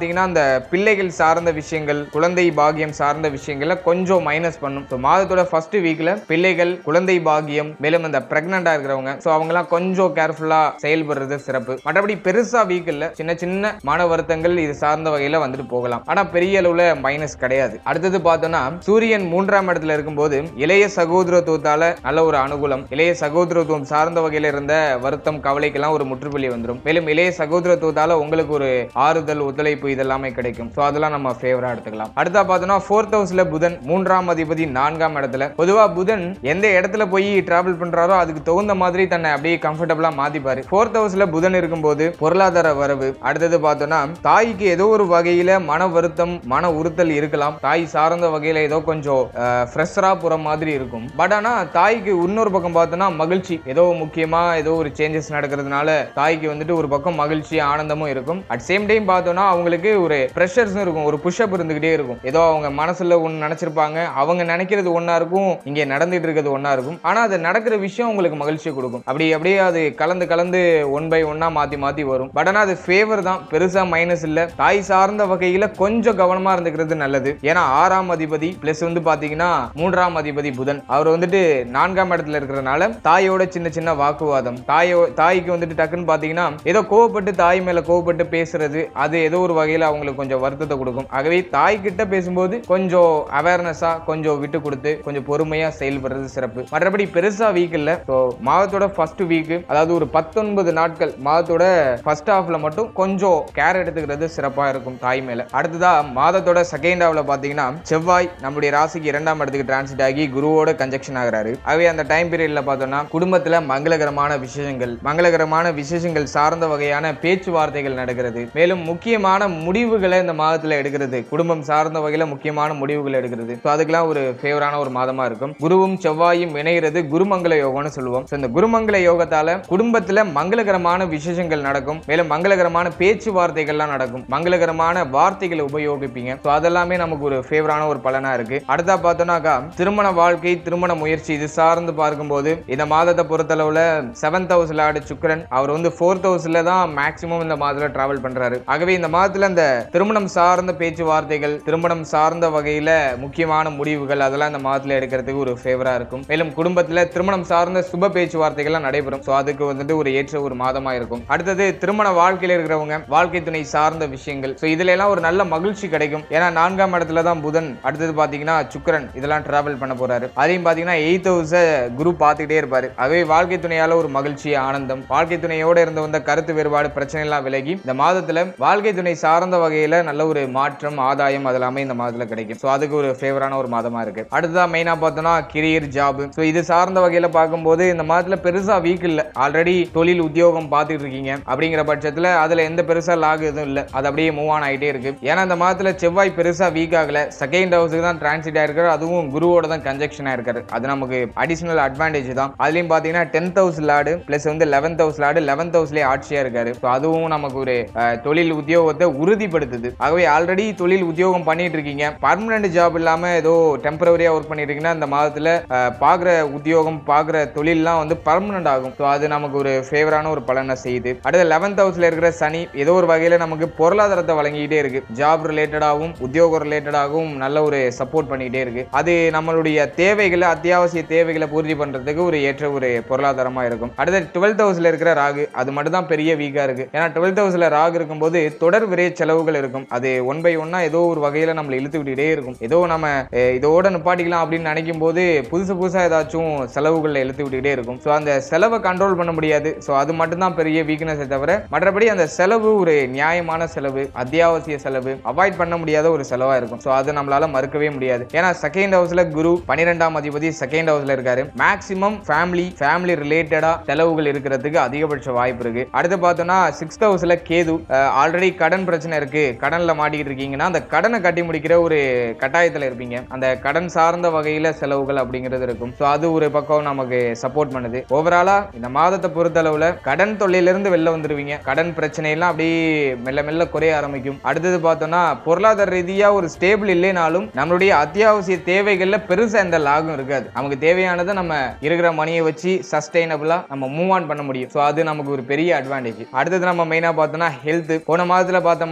Speaker 2: பிள்ளைகள் சார்ந்த விஷயங்கள் குழந்தை பாகியம் சார்ந்த விஷயங்கள்ல கொஞ்சம் மைனஸ் பண்ணும் ஸோ மாதத்தோட ஃபர்ஸ்ட் வீக்ல பிள்ளைகள் குழந்தை பாகியம் மேலும் அந்த பிரெக்னண்டா இருக்கிறவங்க ஸோ அவங்கலாம் கொஞ்சம் கேர்ஃபுல்லா செயல்படுறது சிறப்பு மற்றபடி பெருசா வீக் இல்ல சின்ன சின்ன மன வருத்தங்கள் இது சார்ந்த வகையில வந்துட்டு போகலாம் ஆனா பெரிய அளவுல மைனஸ் கிடையாது அடுத்தது பார்த்தோம்னா சூரியன் மூன்றாம் இடத்துல இருக்கும்போது இளைய சகோதரத்துவத்தால நல்ல ஒரு அனுகூலம் இளைய சகோதரத்துவம் சார்ந்த வகையில இருந்த வருத்தம் கவலைக்கெல்லாம் ஒரு முற்றுப்புள்ளி வந்துடும் மேலும் இளைய சகோதரத்துவத்தால உங்களுக்கு ஒரு ஆறுதல் ஒத்துழைப்பு இதெல்லாமே கிடைக்கும் ஸோ அதெல்லாம் நம்ம ஃபேவரா எடுத்துக்கலாம் அடுத்தா பார்த்தோம்னா ஃபோர்த் ஹவுஸ்ல புதன் மூன்றாம் அதிபதி நான்காம் இடத்துல பொதுவா புதன் எந்த இடத்துல போய் டிராவல் பண்றாரோ அதுக்கு தகுந்த மாதிரி தன்னை அப்படியே கம்ஃபர்டபுளா மாத்திப்பாரு ஃபோர்த் ஹவுஸ்ல புதன் இருக்கும்போது பொருளாதார வரவு அடுத்தது பார்த்தோம்னா தாய்க்கு ஏதோ ஒரு வகையில மன வருத்தம் மன உறுத்தல் இருக்கலாம் தாய் சார்ந்த வகையில ஏதோ கொஞ்சம் ஃப்ரெஷரா போற மாதிரி இருக்கும் பட் ஆனா தாய்க்கு இன்னொரு பக்கம் பார்த்தோம்னா மகிழ்ச்சி ஏதோ முக்கியமா ஏதோ ஒரு சேஞ்சஸ் நடக்கிறதுனால தாய்க்கு வந்துட்டு ஒரு பக்கம் மகிழ்ச்சி ஆனந்தமும் இருக்கும் அட் சேம் டைம் பார்த்தோம்னா அவங்களுக்கு ஒரு ப்ரெஷர்ஸும் இருக்கும் ஒரு புஷ்அப் இருந்துகிட்டே இருக்கும் ஏதோ அவங்க மனசுல ஒன்று நினைச்சிருப்பாங்க அவங்க நினைக்கிறது ஒண்ணா இருக்கும் இங்கே நடந்துட்டு இருக்கிறது ஒண்ணா இருக்கும் ஆனா அது நடக்கிற விஷயம் உங்களுக்கு மகிழ்ச்சி கொடுக்கும் அப்படி அப்படியே அது கலந்து கலந்து ஒன் பை ஒன்னா மாத்தி மாத்தி வரும் பட் ஆனா அது ஃபேவர் தான் பெருசா மைனஸ் இல்ல தாய் சார்ந்த வகையில கொஞ்சம் கவனமா இருந்துக்கிறது நல்லது ஏன்னா ஆறாம் அதிபதி பிளஸ் வந்து பாத்தீங்கன்னா மூன்றாம் அதிபதி புதன் அவர் வந்துட்டு நான்காம் இடத்துல இருக்கிறதுனால தாயோட சின்ன சின்ன வாக்குவாதம் தாயோ தாய்க்கு வந்துட்டு டக்குன்னு பாத்தீங்கன்னா ஏதோ கோவப்பட்டு தாய் மேல கோவப்பட்டு பேசுறது அது ஏதோ ஒரு வகையில அவங்களுக்கு கொஞ்சம் வருத்தத்தை கொடுக்கும் ஆகவே தாய் கிட்ட பேசும்போது கொஞ்சம் அவேர்னஸா கொஞ்சம் விட்டு கொடுத்து கொஞ்சம் பொறுமையா செயல்படுறது சிறப்பு மற்றபடி பெருசா வீக் இல்ல ஸோ மாதத்தோட ஃபர்ஸ்ட் வீக் அதாவது ஒரு பத்தொன்பது நாட்கள் மாதத்தோட ஃபர்ஸ்ட் ஹாஃப்ல மட்டும் கொஞ்சம் கேர் எடுத்துக்கிறது சிறப்பா இருக்கும் தாய் மேல அடுத்ததா மாதத்தோட செகண்ட் ஹாஃப்ல பாத்தீங்கன்னா செவ்வாய் நம்முடைய ராசிக்கு இரண்டாம் இடத்துக்கு டிரான்சிட் ஆகி குருவோட கன்ஜெக்ஷன் ஆகுறாரு ஆகவே அந்த டைம் பீரியட்ல பார்த்தோம்னா குடும்பத்துல மங்களகரமான விசேஷங்கள் மங்களகரமான விசேஷங்கள் சார்ந்த வகையான பேச்சுவார்த்தைகள் நடக்கிறது மேலும் முக்கியமான முடிவுகளை இந்த மாதத்துல எடுக்கிறது குடும்பம் சார்ந்த வகையில முக்கியமான முடிவுகள் எடுக்கிறது ஸோ அதுக்கெல்லாம் ஒரு ஃபேவரான ஒரு மாதமா இருக்கும் குருவும் செவ்வாயும் இணைகிறது குருமங்கள யோகம்னு சொல்லுவோம் ஸோ இந்த குருமங்கள யோகத்தால குடும்பத்துல மங்களகரமான விசேஷங்கள் நடக்கும் மேலும் மங்களகரமான பேச்சுவார்த்தைகள்லாம் நடக்கும் மங்களகரமான வார்த்தைகளை உபயோகிப்பீங்க ஸோ அதெல்லாமே நமக்கு ஒரு ஃபேவரான ஒரு பலனா இருக்கு அடுத்தா பார்த்தோம்னாக்கா திருமண வாழ்க்கை திருமண முயற்சி இது சார்ந்து பார்க்கும்போது இந்த மாதத்தை பொறுத்தளவுல செவன்த் ஹவுஸ்ல ஆடு சுக்கரன் அவர் வந்து ஃபோர்த் ஹவுஸ்ல தான் மேக்சிமம் இந்த மாதத்துல டிராவல் பண்றாரு ஆகவே இந்த மாதத்துல இந்த திருமணம் சார்ந்த பேச்சுவார்த்தைகள் திருமணம் சார்ந்த வகையில முக்கியமான முடிவுகள் அதெல்லாம் இந்த மாதத்துல எடுக்கிறதுக்கு ஒரு ஃபேவரா இருக்கும் மேலும் குடும்பத்துல திருமணம் சார்ந்த சுப பேச்சுவார்த்தைகள்லாம் நடைபெறும் ஸோ அதுக்கு வந்துட்டு ஒரு ஏற்ற ஒரு மாதமா இருக்கும் அடுத்தது திருமண வாழ்க்கையில இருக்கிறவங்க வாழ்க்கை துணை சார்ந்த விஷயங்கள் ஸோ இதுல எல்லாம் ஒரு நல்ல மகிழ்ச்சி கிடைக்கும் ஏன்னா நான்காம் இடத்துல தான் புதன் அடுத்தது பாத்தீங்கன்னா சுக்கிரன் இதெல்லாம் டிராவல் பண்ண போறாரு அதையும் பாத்தீங்கன்னா எயித் ஹவுஸ குரு பார்த்துக்கிட்டே இருப்பாரு அதே வாழ்க்கை துணையால ஒரு மகிழ்ச்சி ஆனந்தம் வாழ்க்கை துணையோட இருந்த வந்த கருத்து வேறுபாடு பிரச்சனை எல்லாம் விலகி இந்த மாதத்துல வாழ்க்கை துணை சார்ந்த வகையில நல்ல ஒரு மாற்றம் ஆதாயம் அதெல்லாமே இந்த மாதத்துல கிடைக்கும் ஸோ அதுக்கு ஒரு ஃபேவரான ஒரு மாதமா இருக்கு அடுத்ததா மெயினா பார்த்தோம்னா கிரியர் ஜாப் ஸோ இது சார்ந்த வகையில பார்க்கும்போது இந்த மாதத்துல பெருசா வீக் இல்ல ஆல்ரெடி தொழில் உத்தியோகம் பார்த்துட்டு இருக்கீங்க அப்படிங்கிற பட்சத்துல அதுல எந்த பெருசா லாக் எதுவும் இல்ல அது அப்படியே மூவ் ஆன் ஆயிட்டே இருக்கு ஏன்னா இந்த மாதத்துல செவ்வாய் பெருசா வீக் ஆகல செகண்ட் ஹவுஸுக்கு தான் டிரான்சிட் ஆயிருக்காரு அதுவும் குருவோட தான் கன்ஜெக்ஷன் ஆயிருக்காரு அது நமக்கு அடிஷனல் அட்வான்டேஜ் தான் அதுலயும் பாத்தீங்கன்னா டென்த் ஹவுஸ் லாடு பிளஸ் வந்து லெவன்த் ஹவுஸ் லாடு லெவன்த் ஹவுஸ்லயே ஆட்சியா இருக்காரு ஸோ அதுவும் நமக்கு ஒரு அஹ், தொழில் உத்தியோகத்தை உறுதிப்படுத்துது ஆகவே ஆல்ரெடி தொழில் உத்தியோகம் பண்ணிட்டு இருக்கீங்க பர்மனன்ட் ஜாப் இல்லாம ஏதோ டெம்பரவரியா ஒர்க் பண்ணிட்டு இருக்கீங்கன்னா இந்த மாதத்துல அஹ், பாக்குற உத்தியோகம் பாக்குற தொழில்லாம் வந்து பர்மனன்ட் ஆகும் ஸோ அது நமக்கு ஒரு ஃபேவரான ஒரு பலனை செய்யுது அடுத்து லெவன்த் ஹவுஸ்ல இருக்கிற சனி ஏதோ ஒரு வகையில நமக்கு பொருளாதாரத்தை வழங்கிக்கிட்டே இருக்கு ஜாப் ரிலேட்டடாகவும் உத்தியோகம் ரிலேட்டடாகவும் நல்ல ஒரு சப்போர்ட் பண்ணிக்கிட்டே இருக்கு அது நம்மளுடைய தேவைகளை அத்தியாவசிய தேவைகளை பூர்த்தி பண்றதுக்கு ஒரு ஏற்ற ஒரு பொருளாதாரமா இருக்கும் அடுத்து டுவெல்த் ஹவுஸ்ல இருக்கிற ராகு அது மட்டும் தான் பெரிய வீக்கா இருக்கு ஏன்னா டுவெல்த் ஹவுஸ்ல ராகு இருக்கும்போது தொடர் விரை செலவுகள் இருக்கும் அது ஒன் பை ஒன்னா ஏதோ ஒரு வகையில நம்மளை இழுத்து விட்டுக்கிட்டே இருக்கும் ஏதோ நம்ம அஹ், இதோட நிப்பாட்டிக்கலாம் அப்படின்னு நினைக்கும் போது புதுசு புதுசா ஏதாச்சும் செலவுகளை இழுத்து விட்டுக்கிட்டே இருக்கும் ஸோ அந்த செலவை கண்ட்ரோல் பண்ண முடியாது ஸோ அது மட்டும் தான் பெரிய வீக்னஸை தவிர மற்றபடி அந்த செலவு ஒரு நியாயமான செலவு அத்தியாவசிய செலவு அவாய்ட் பண்ண முடியாத ஒரு செலவா இருக்கும் ஸோ அது நம்மளால மறுக்கவே முடியாது ஏன்னா செகண்ட் ஹவுஸ்ல குரு பன்னிரெண்டாம் அதிபதி செகண்ட் ஹவுஸ்ல இருக்காரு மேக்ஸிமம் ஃபேமிலி ஃபேமிலி ரிலேட்டடா செலவுகள் இருக்கிறதுக்கு அதிகபட்ச வாய்ப்பு இருக்கு அடுத்து பார்த்தோம்னா சிக்ஸ்த் ஹவுஸ்ல கேது ஆல்ரெடி கடன் பிரச்சனை இருக்கு கடன்ல மாட்டிக்கிட்டு இருக்கீங்கன்னா அந்த கடனை கட்டி முடிக்கிற ஒரு கட்டாயத்துல இருப்பீங்க அந்த கடன் சார்ந்த வகையில செலவுகள் அப்படிங்கிறது இருக்கும் ஸோ அது ஒரு பக்கம் நமக்கு சப்போர்ட் பண்ணுது ஓவராலா இந்த மாதத்தை பொறுத்தளவுல கடன் தொல்லையிலிருந்து வெளில வந்துருவீங்க கடன் பிரச்சனை எல்லாம் அப்படியே மெல்ல மெல்ல குறைய ஆரம்பிக்கும் அடுத்தது பார்த்தோம்னா பொருளாதார ரீதியா ஒரு ஸ்டேபிள் இல்லைனாலும் நம்மளுடைய அத்தியாவசிய தேவைகள்ல பெருசா எந்த லாகும் இருக்காது நமக்கு தேவையானதை நம்ம இருக்கிற மணியை வச்சு சஸ்டைனபிளா நம்ம மூவ் ஆன் பண்ண முடியும் ஸோ அது நமக்கு ஒரு பெரிய அட்வான்டேஜ் அடுத்தது நம்ம மெயினா பார்த்தோம்னா ஹெல்த் போன மாதத்துல பார்த்த மாதிரி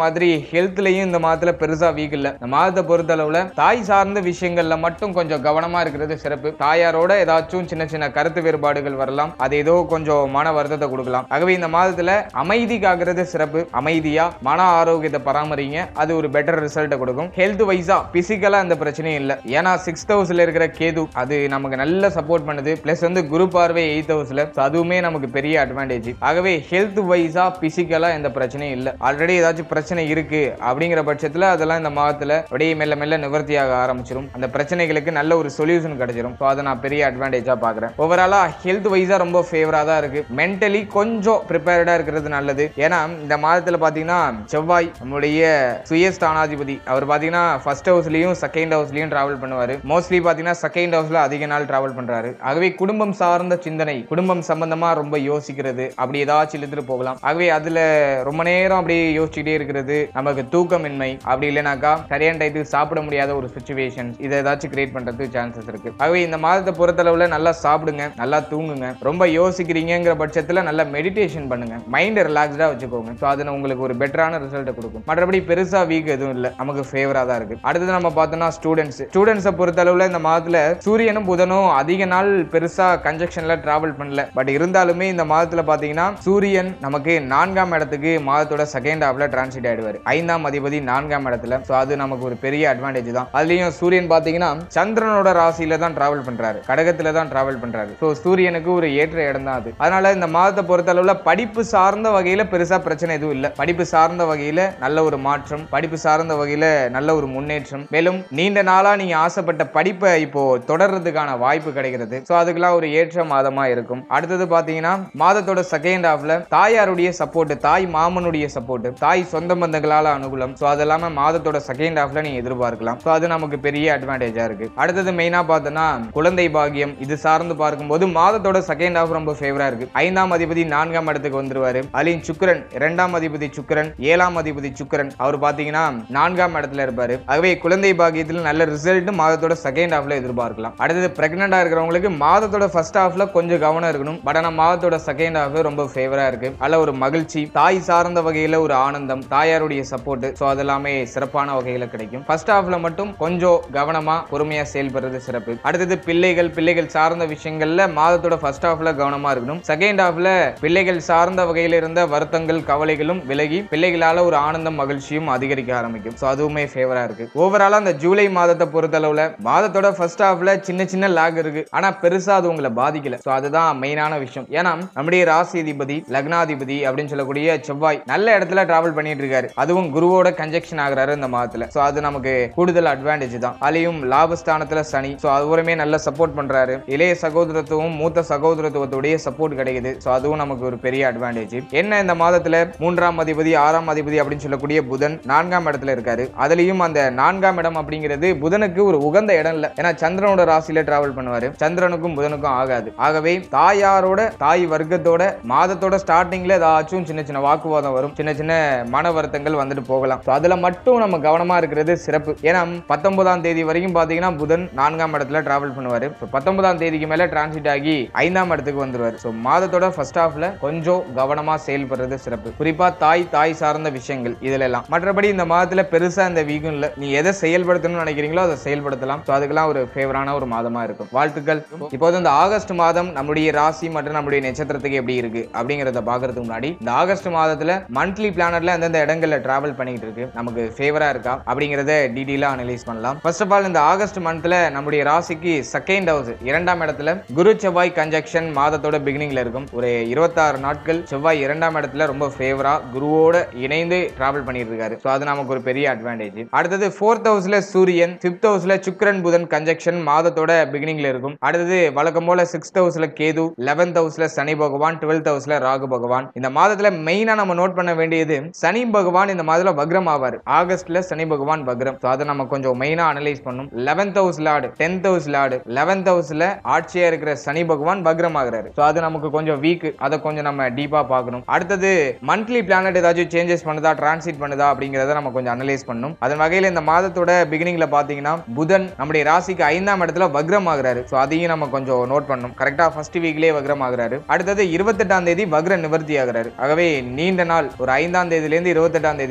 Speaker 2: ஹெல்த்லயும் இந்த மாதத்துல பெருசா வீக் இல்ல இந்த மாதத்தை பொறுத்தளவுல தாய் சார்ந்த விஷயங்கள்ல மட்டும் கொஞ்சம் கவனமா இருக்கிறது சிறப்பு தாயாரோட ஏதாச்சும் சின்ன சின்ன கருத்து வேறுபாடுகள் வரலாம் அது ஏதோ கொஞ்சம் மன வருத்தத்தை கொடுக்கலாம் ஆகவே இந்த மாதத்துல அமைதி காக்கிறது சிறப்பு அமைதியா மன ஆரோக்கியத்தை பராமரிங்க அது ஒரு பெட்டர் ரிசல்ட்டை கொடுக்கும் ஹெல்த் வைஸா பிசிக்கலா அந்த பிரச்சனையும் இல்ல ஏன்னா சிக்ஸ்த் ஹவுஸ்ல இருக்கிற கேது அது நமக்கு நல்ல சப்போர்ட் பண்ணுது பிளஸ் வந்து குரு பார்வை எயித் ஹவுஸ்ல அதுவுமே நமக்கு பெரிய அட்வான்டேஜ் ஆகவே ஹெல்த் வைஸா பிசிக்கலா எந்த பிரச்சனையும் இல்ல ஆல்ரெடி ஏதாச்சும் பிரச்சனை இருக்கு அப்படிங்கிற பட்சத்துல அதெல்லாம் இந்த மாதத்துல அப்படியே மெல்ல மெல்ல நிவர்த்தியாக ஆரம்பிச்சிடும் அந்த பிரச்சனைகளுக்கு நல்ல ஒரு சொல்யூஷன் கிடைச்சிடும் ஸோ அதை நான் பெரிய அட்வான்டேஜா பாக்குறேன் ஓவராலா ஹெல்த் வைஸா ரொம்ப ஃபேவரா தான் இருக்கு மென்டலி கொஞ்சம் ப்ரிப்பேர்டா இருக்கிறது நல்லது ஏன்னா இந்த மாதத்துல பாத்தீங்கன்னா செவ்வாய் நம்முடைய சுயஸ்தானாதிபதி அவர் பாத்தீங்கன்னா ஃபர்ஸ்ட் ஹவுஸ்லயும் செகண்ட் ஹவுஸ்லயும் டிராவல் பண்ணுவாரு மோஸ்ட்லி பாத்தீங்கன்னா செகண்ட் ஹவுஸ்ல அதிக நாள் டிராவல் பண்றாரு ஆகவே குடும்பம் சார்ந்த சிந்தனை குடும்பம் சம்பந்தமா ரொம்ப யோசிக்கிறது அப்படி ஏதாச்சும் இழுத்துட்டு போகலாம் ஆகவே அதுல ரொம்ப நேரம் அப்படியே யோசிச்சுட்டே இருக்கிறது நமக்கு தூக்கமின்மை அப்படி இல்லைனாக்கா சரியான டைத்துக்கு சாப்பிட முடியாத ஒரு சுச்சுவேஷன் இதை ஏதாச்சும் கிரியேட் பண்றதுக்கு சான்சஸ் இருக்கு ஆகவே இந்த மாதத்தை பொறுத்தளவுல நல்லா சாப்பிடுங்க நல்லா தூங்குங்க ரொம்ப யோசிக்கிறீங்கிற பட்சத்துல நல்லா மெடிடேஷன் பண்ணுங்க மைண்டை ரிலாக்ஸ்டா வச்சுக்கோங்க ஸோ அது உங்களுக்கு ஒரு பெட்டரான ரிசல்ட்டை கொடுக்கும் மற்றபடி பெருசா வீக் எதுவும் இல்லை நமக்கு ஃபேவரா தான் இருக்கு அடுத்தது நம்ம பார்த்தோம்னா ஸ்டூடெண்ட்ஸ் ஸ்டூடெண்ட்ஸை பொறுத்தளவுல இந்த மாதத்துல சூரியனும் புதனும் அதிக நாள் பெருசா கன்ஜெக்ஷன்ல டிராவல் பண்ணல பட் இருந்தாலுமே இந்த மாதத்துல பாத்தீங்கன்னா சூரியன் நமக்கு நான்காம் இடத்துக்கு மாதத்தோட செகண்ட் ஹாஃப்ல டிரான்சிட் ஆயிடுவார் ஐந்தாம் அதிபதி நான்காம் இடத்துல ஸோ அது நமக்கு ஒரு பெரிய அட்வான்டேஜ் தான் அதுலயும் சூரியன் பாத்தீங்கன்னா சந்திரனோட ராசியில தான் டிராவல் பண்றாரு கடகத்துல தான் டிராவல் பண்றாரு ஸோ சூரியனுக்கு ஒரு ஏற்ற இடம் தான் அது அதனால இந்த மாதத்தை பொறுத்தளவுல படிப்பு சார்ந்த வகையில பெருசா பிரச்சனை எதுவும் இல்லை படிப்பு சார்ந்த வகையில நல்ல ஒரு மாற்றம் படிப்பு சார்ந்த வகையில நல்ல ஒரு முன்னேற்றம் மேலும் நீண்ட நாளா நீங்க ஆசைப்பட்ட படிப்பை இப்போ தொடர்றதுக்கான வாய்ப்பு கிடைக்கிறது ஸோ அதுக்கெல்லாம் ஒரு ஏற்ற மாதமா இருக்கும் அடுத்தது பாத்தீங்கன்னா மாதத்தோட செகண்ட் ஹாஃப்ல தாயாருடைய சப்போர்ட் தாய் மாமனுடைய சப்போர்ட் தாய் சொந்த பந்தங்களால அனுகூலம் ஸோ அது இல்லாம மாதத்தோட செகண்ட் ஹாஃப்ல நீங்க எதிர்பார்க்கலாம் ஸோ அது நமக்கு பெரிய அட்வான்டேஜா இருக்கு அடுத்தது மெயினா பார்த்தோன்னா குழந்தை பாக்கியம் இது சார்ந்து பார்க்கும்போது மாதத்தோட செகண்ட் ஹாஃப் ரொம்ப ஃபேவரா இருக்கு ஐந்தாம் அதிபதி நான்காம் இடத்துக்கு வந்துருவாரு அதுலயும் சுக்கிரன் இரண்டாம் அதிபதி சுக்கிரன் ஏழாம் அதிபதி சுக்கிரன் அவர் பாத்தீங்கன்னா நான்காம் இடத்துல இருப்பாரு ஆகவே குழந்தை பாக்கியத்தில் நல்ல ரிசல்ட் மாதத்தோட செகண்ட் ஹாஃப்ல எதிர்பார்க்கலாம் அடுத்தது பிரெக்னண்டா இருக்கிறவங்களுக்கு மாதத்தோட ஃபர்ஸ்ட் ஹாஃப்ல கொஞ்சம் கவனம் இருக்கணும் பட் ஆனா மாதத்தோட செகண்ட் ஹாஃப் ரொம்ப ஃபேவரா இருக்கு அல்ல ஒரு மகிழ்ச்சி தாய் சார்ந்த வகையில ஒரு ஆனந்தம் தாயாருடைய சப்போர்ட் ஸோ அது எல்லாமே சிறப்பான வகையில கிடைக்கும் ஃபர்ஸ்ட் ஹாஃப்ல மட்டும் கொஞ்சம் கவனமா பொறுமையா செயல்படுறது சிறப்பு அடுத்தது பிள்ளைகள் பிள்ளைகள் சார்ந்த விஷயங்கள்ல மாதத்தோட ஃபர்ஸ்ட் ஹாஃப்ல கவனமா இருக்கணும் செகண்ட் ஹாஃப்ல பிள்ளைகள் சார்ந்த வகையில இருந்த வருத்தங்கள் கவலைகளும் விலகி பிள்ளைகளால ஒரு ஆனந்தம் மகிழ்ச்சியும் அதிகரிக்க ஆரம்பிக்கும் ஸோ அதுவுமே ஃபேவரா இருக்கு ஓவராலா அந்த ஜூலை மாதத்தை பொறுத்தளவுல மாதத்தோட ஃபர்ஸ்ட் ஹாஃப்ல சின்ன சின்ன லாக் இருக்கு ஆனா பெருசா அது உங்களை பாதிக்கல ஸோ அதுதான் மெயினான விஷயம் ஏன்னா நம்முடைய ராசி அதிபதி லக்னாதிபதி அப்படின்னு சொல்லக்கூடிய செவ்வாய் நல்ல இடத்துல டிராவல் பண்ணிட்டு இருக்காரு அதுவும் குருவோட கன்ஜெக்ஷன் ஆகுறாரு இந்த மாதத்துல ஸோ அது நமக்கு கூடுதல் அட்வான்டேஜ் தான் அதுலயும் லாபஸ்தானத்துல சனி ஸோ அவருமே நல்ல சப்போர்ட் பண்றாரு இளைய சகோதரத்துவம் மூத்த சகோதரத்துவத்துடைய சப்போர்ட் கிடைக்குது ஸோ அதுவும் நமக்கு ஒரு பெரிய அட்வான்டேஜ் என்ன இந்த மாதத்துல மூன்றாம் அதிபதி ஆறாம் அதிபதி அப்படின்னு சொல்லக்கூடிய புதன் நான்காம் இடத்துல இருக்காரு அதுலயும் அந்த நான்காம் இடம் அப்படிங்கிறது புதனுக்கு ஒரு உகந்த இடம் இல்ல ஏன்னா சந்திரனோட ராசியில டிராவல் பண்ணுவாரு சந்திரனுக்கும் புதனுக்கும் ஆகாது ஆகவே தாயாரோட தாய் வர்க்கத்தோட மாதத்தோட ஸ்டார்டிங்ல ஏதாச்சும் சின்ன சின்ன வாக்குவாதம் வரும் சின்ன சின்ன மன வருத்தங்கள் வந்துட்டு போகலாம் So அதுல மட்டும் நம்ம கவனமா இருக்கிறது சிறப்பு ஏன்னா பத்தொன்பதாம் தேதி வரைக்கும் பாத்தீங்கன்னா புதன் நான்காம் இடத்துல டிராவல் பண்ணுவாரு So பத்தொன்பதாம் தேதிக்கு மேல டிரான்சிட் ஆகி ஐந்தாம் இடத்துக்கு வந்துருவாரு ஸோ மாதத்தோட ஃபர்ஸ்ட் ஹாஃப்ல கொஞ்சம் கவனமா செயல்படுறது சிறப்பு குறிப்பா தாய் தாய் சார்ந்த விஷயங்கள் இதுல எல்லாம் மற்றபடி இந்த மாதத்துல பெருசா இந்த வீக்கும் இல்ல நீ எதை செயல்படுத்தணும்னு நினைக்கிறீங்களோ அதை செயல்படுத்தலாம் ஸோ அதுக்கெல்லாம் ஒரு ஃபேவரான ஒரு மாதமா இருக்கும் வாழ்த்துக்கள் இப்போது இந்த ஆகஸ்ட் மாதம் நம்முடைய ராசி மற்றும் நம்முடைய நட்சத்திரத்துக்கு எப்படி இருக்கு அப்படிங்கறத பாக்குறதுக்கு முன்னாடி இந்த ஆகஸ்ட் மாதத்துல மந்த்லி பிளானர்ல எந்தெந்த இடங்கள்ல டிராவல் பண்ணிட்டு இருக்கு நமக்கு ஃபேவரா இருக்கா அப்படிங்கறத டீடெயிலா அனலைஸ் பண்ணலாம் ஃபர்ஸ்ட் ஆஃப் ஆல் இந்த ஆகஸ்ட் மந்த்ல நம்முடைய ராசிக்கு செகண்ட் ஹவுஸ் இரண்டாம் இடத்துல குரு செவ்வாய் கன்ஜெக்ஷன் மாதத்தோட பிகினிங்ல இருக்கும் ஒரு இருபத்தாறு நாட்கள் செவ்வாய் இரண்டாம் இடத்துல ரொம்ப ஃபேவரா குருவோட இணைந்து டிராவல் பண்ணிட்டு இருக்காரு ஸோ அது நமக்கு ஒரு பெரிய அட்வான்டேஜ் அடுத்தது ஃபோர்த் ஹவுஸ்ல சூரியன் ஃபிஃப்த் ஹவுஸ்ல சுக்கிரன் புதன் கன்ஜெக்ஷன் மாதத்தோட பிகினிங்ல இருக்கும் அடுத்தது வழக்கம் போல சிக்ஸ்த் ஹவுஸ்ல கேது லெவன்த் ஹவுஸ்ல சனி பகவான் டுவெல்த் ஹவுஸ்ல ராகு பகவான் இந்த மாதத்துல மெயினா நம்ம நோட் பண்ண வேண்டியது சனி பகவான் இந்த மாதத்துல வக்ரம் ஆவார் ஆகஸ்ட்ல சனி பகவான் வக்ரம் ஸோ அதை நம்ம கொஞ்சம் மெயினா அனலைஸ் பண்ணும் eleventh house lord tenth house lord eleventh ஹவுஸ்ல ஆட்சியா இருக்கிற சனி பகவான் வக்ரம் ஆகுறாரு ஸோ அது நமக்கு கொஞ்சம் வீக் அதை கொஞ்சம் நம்ம டீப்பா பார்க்கணும் அடுத்தது மந்த்லி பிளானட் ஏதாச்சும் சேஞ்சஸ் பண்ணுதா டிரான்சிட் பண்ணுதா அப்படிங்கறத நம்ம கொஞ்சம் அனலைஸ் பண்ணணும் அதன் வகையில இந்த மாதத்தோட பிகினிங்ல பாத்தீங்கன்னா புதன் நம்முடைய ராசிக்கு ஐந்தாம் இடத்துல வக்ரம் ஆகுறாரு ஸோ அதையும் நம்ம கொஞ்சம் நோட் பண்ணணும் கரெக்டா ஃபர்ஸ்ட் வீக்லயே வக்ரம் ஆகுறாரு அடுத்தது இருபத்தெட்டாம் தேதி வக்ர நிவர்த்தி ஆகுறாரு ஆகவே நீண்ட நாள் ஒரு ஐந்தாம் தேதியில இருந்து இருபத்தெட்டாம் தேதி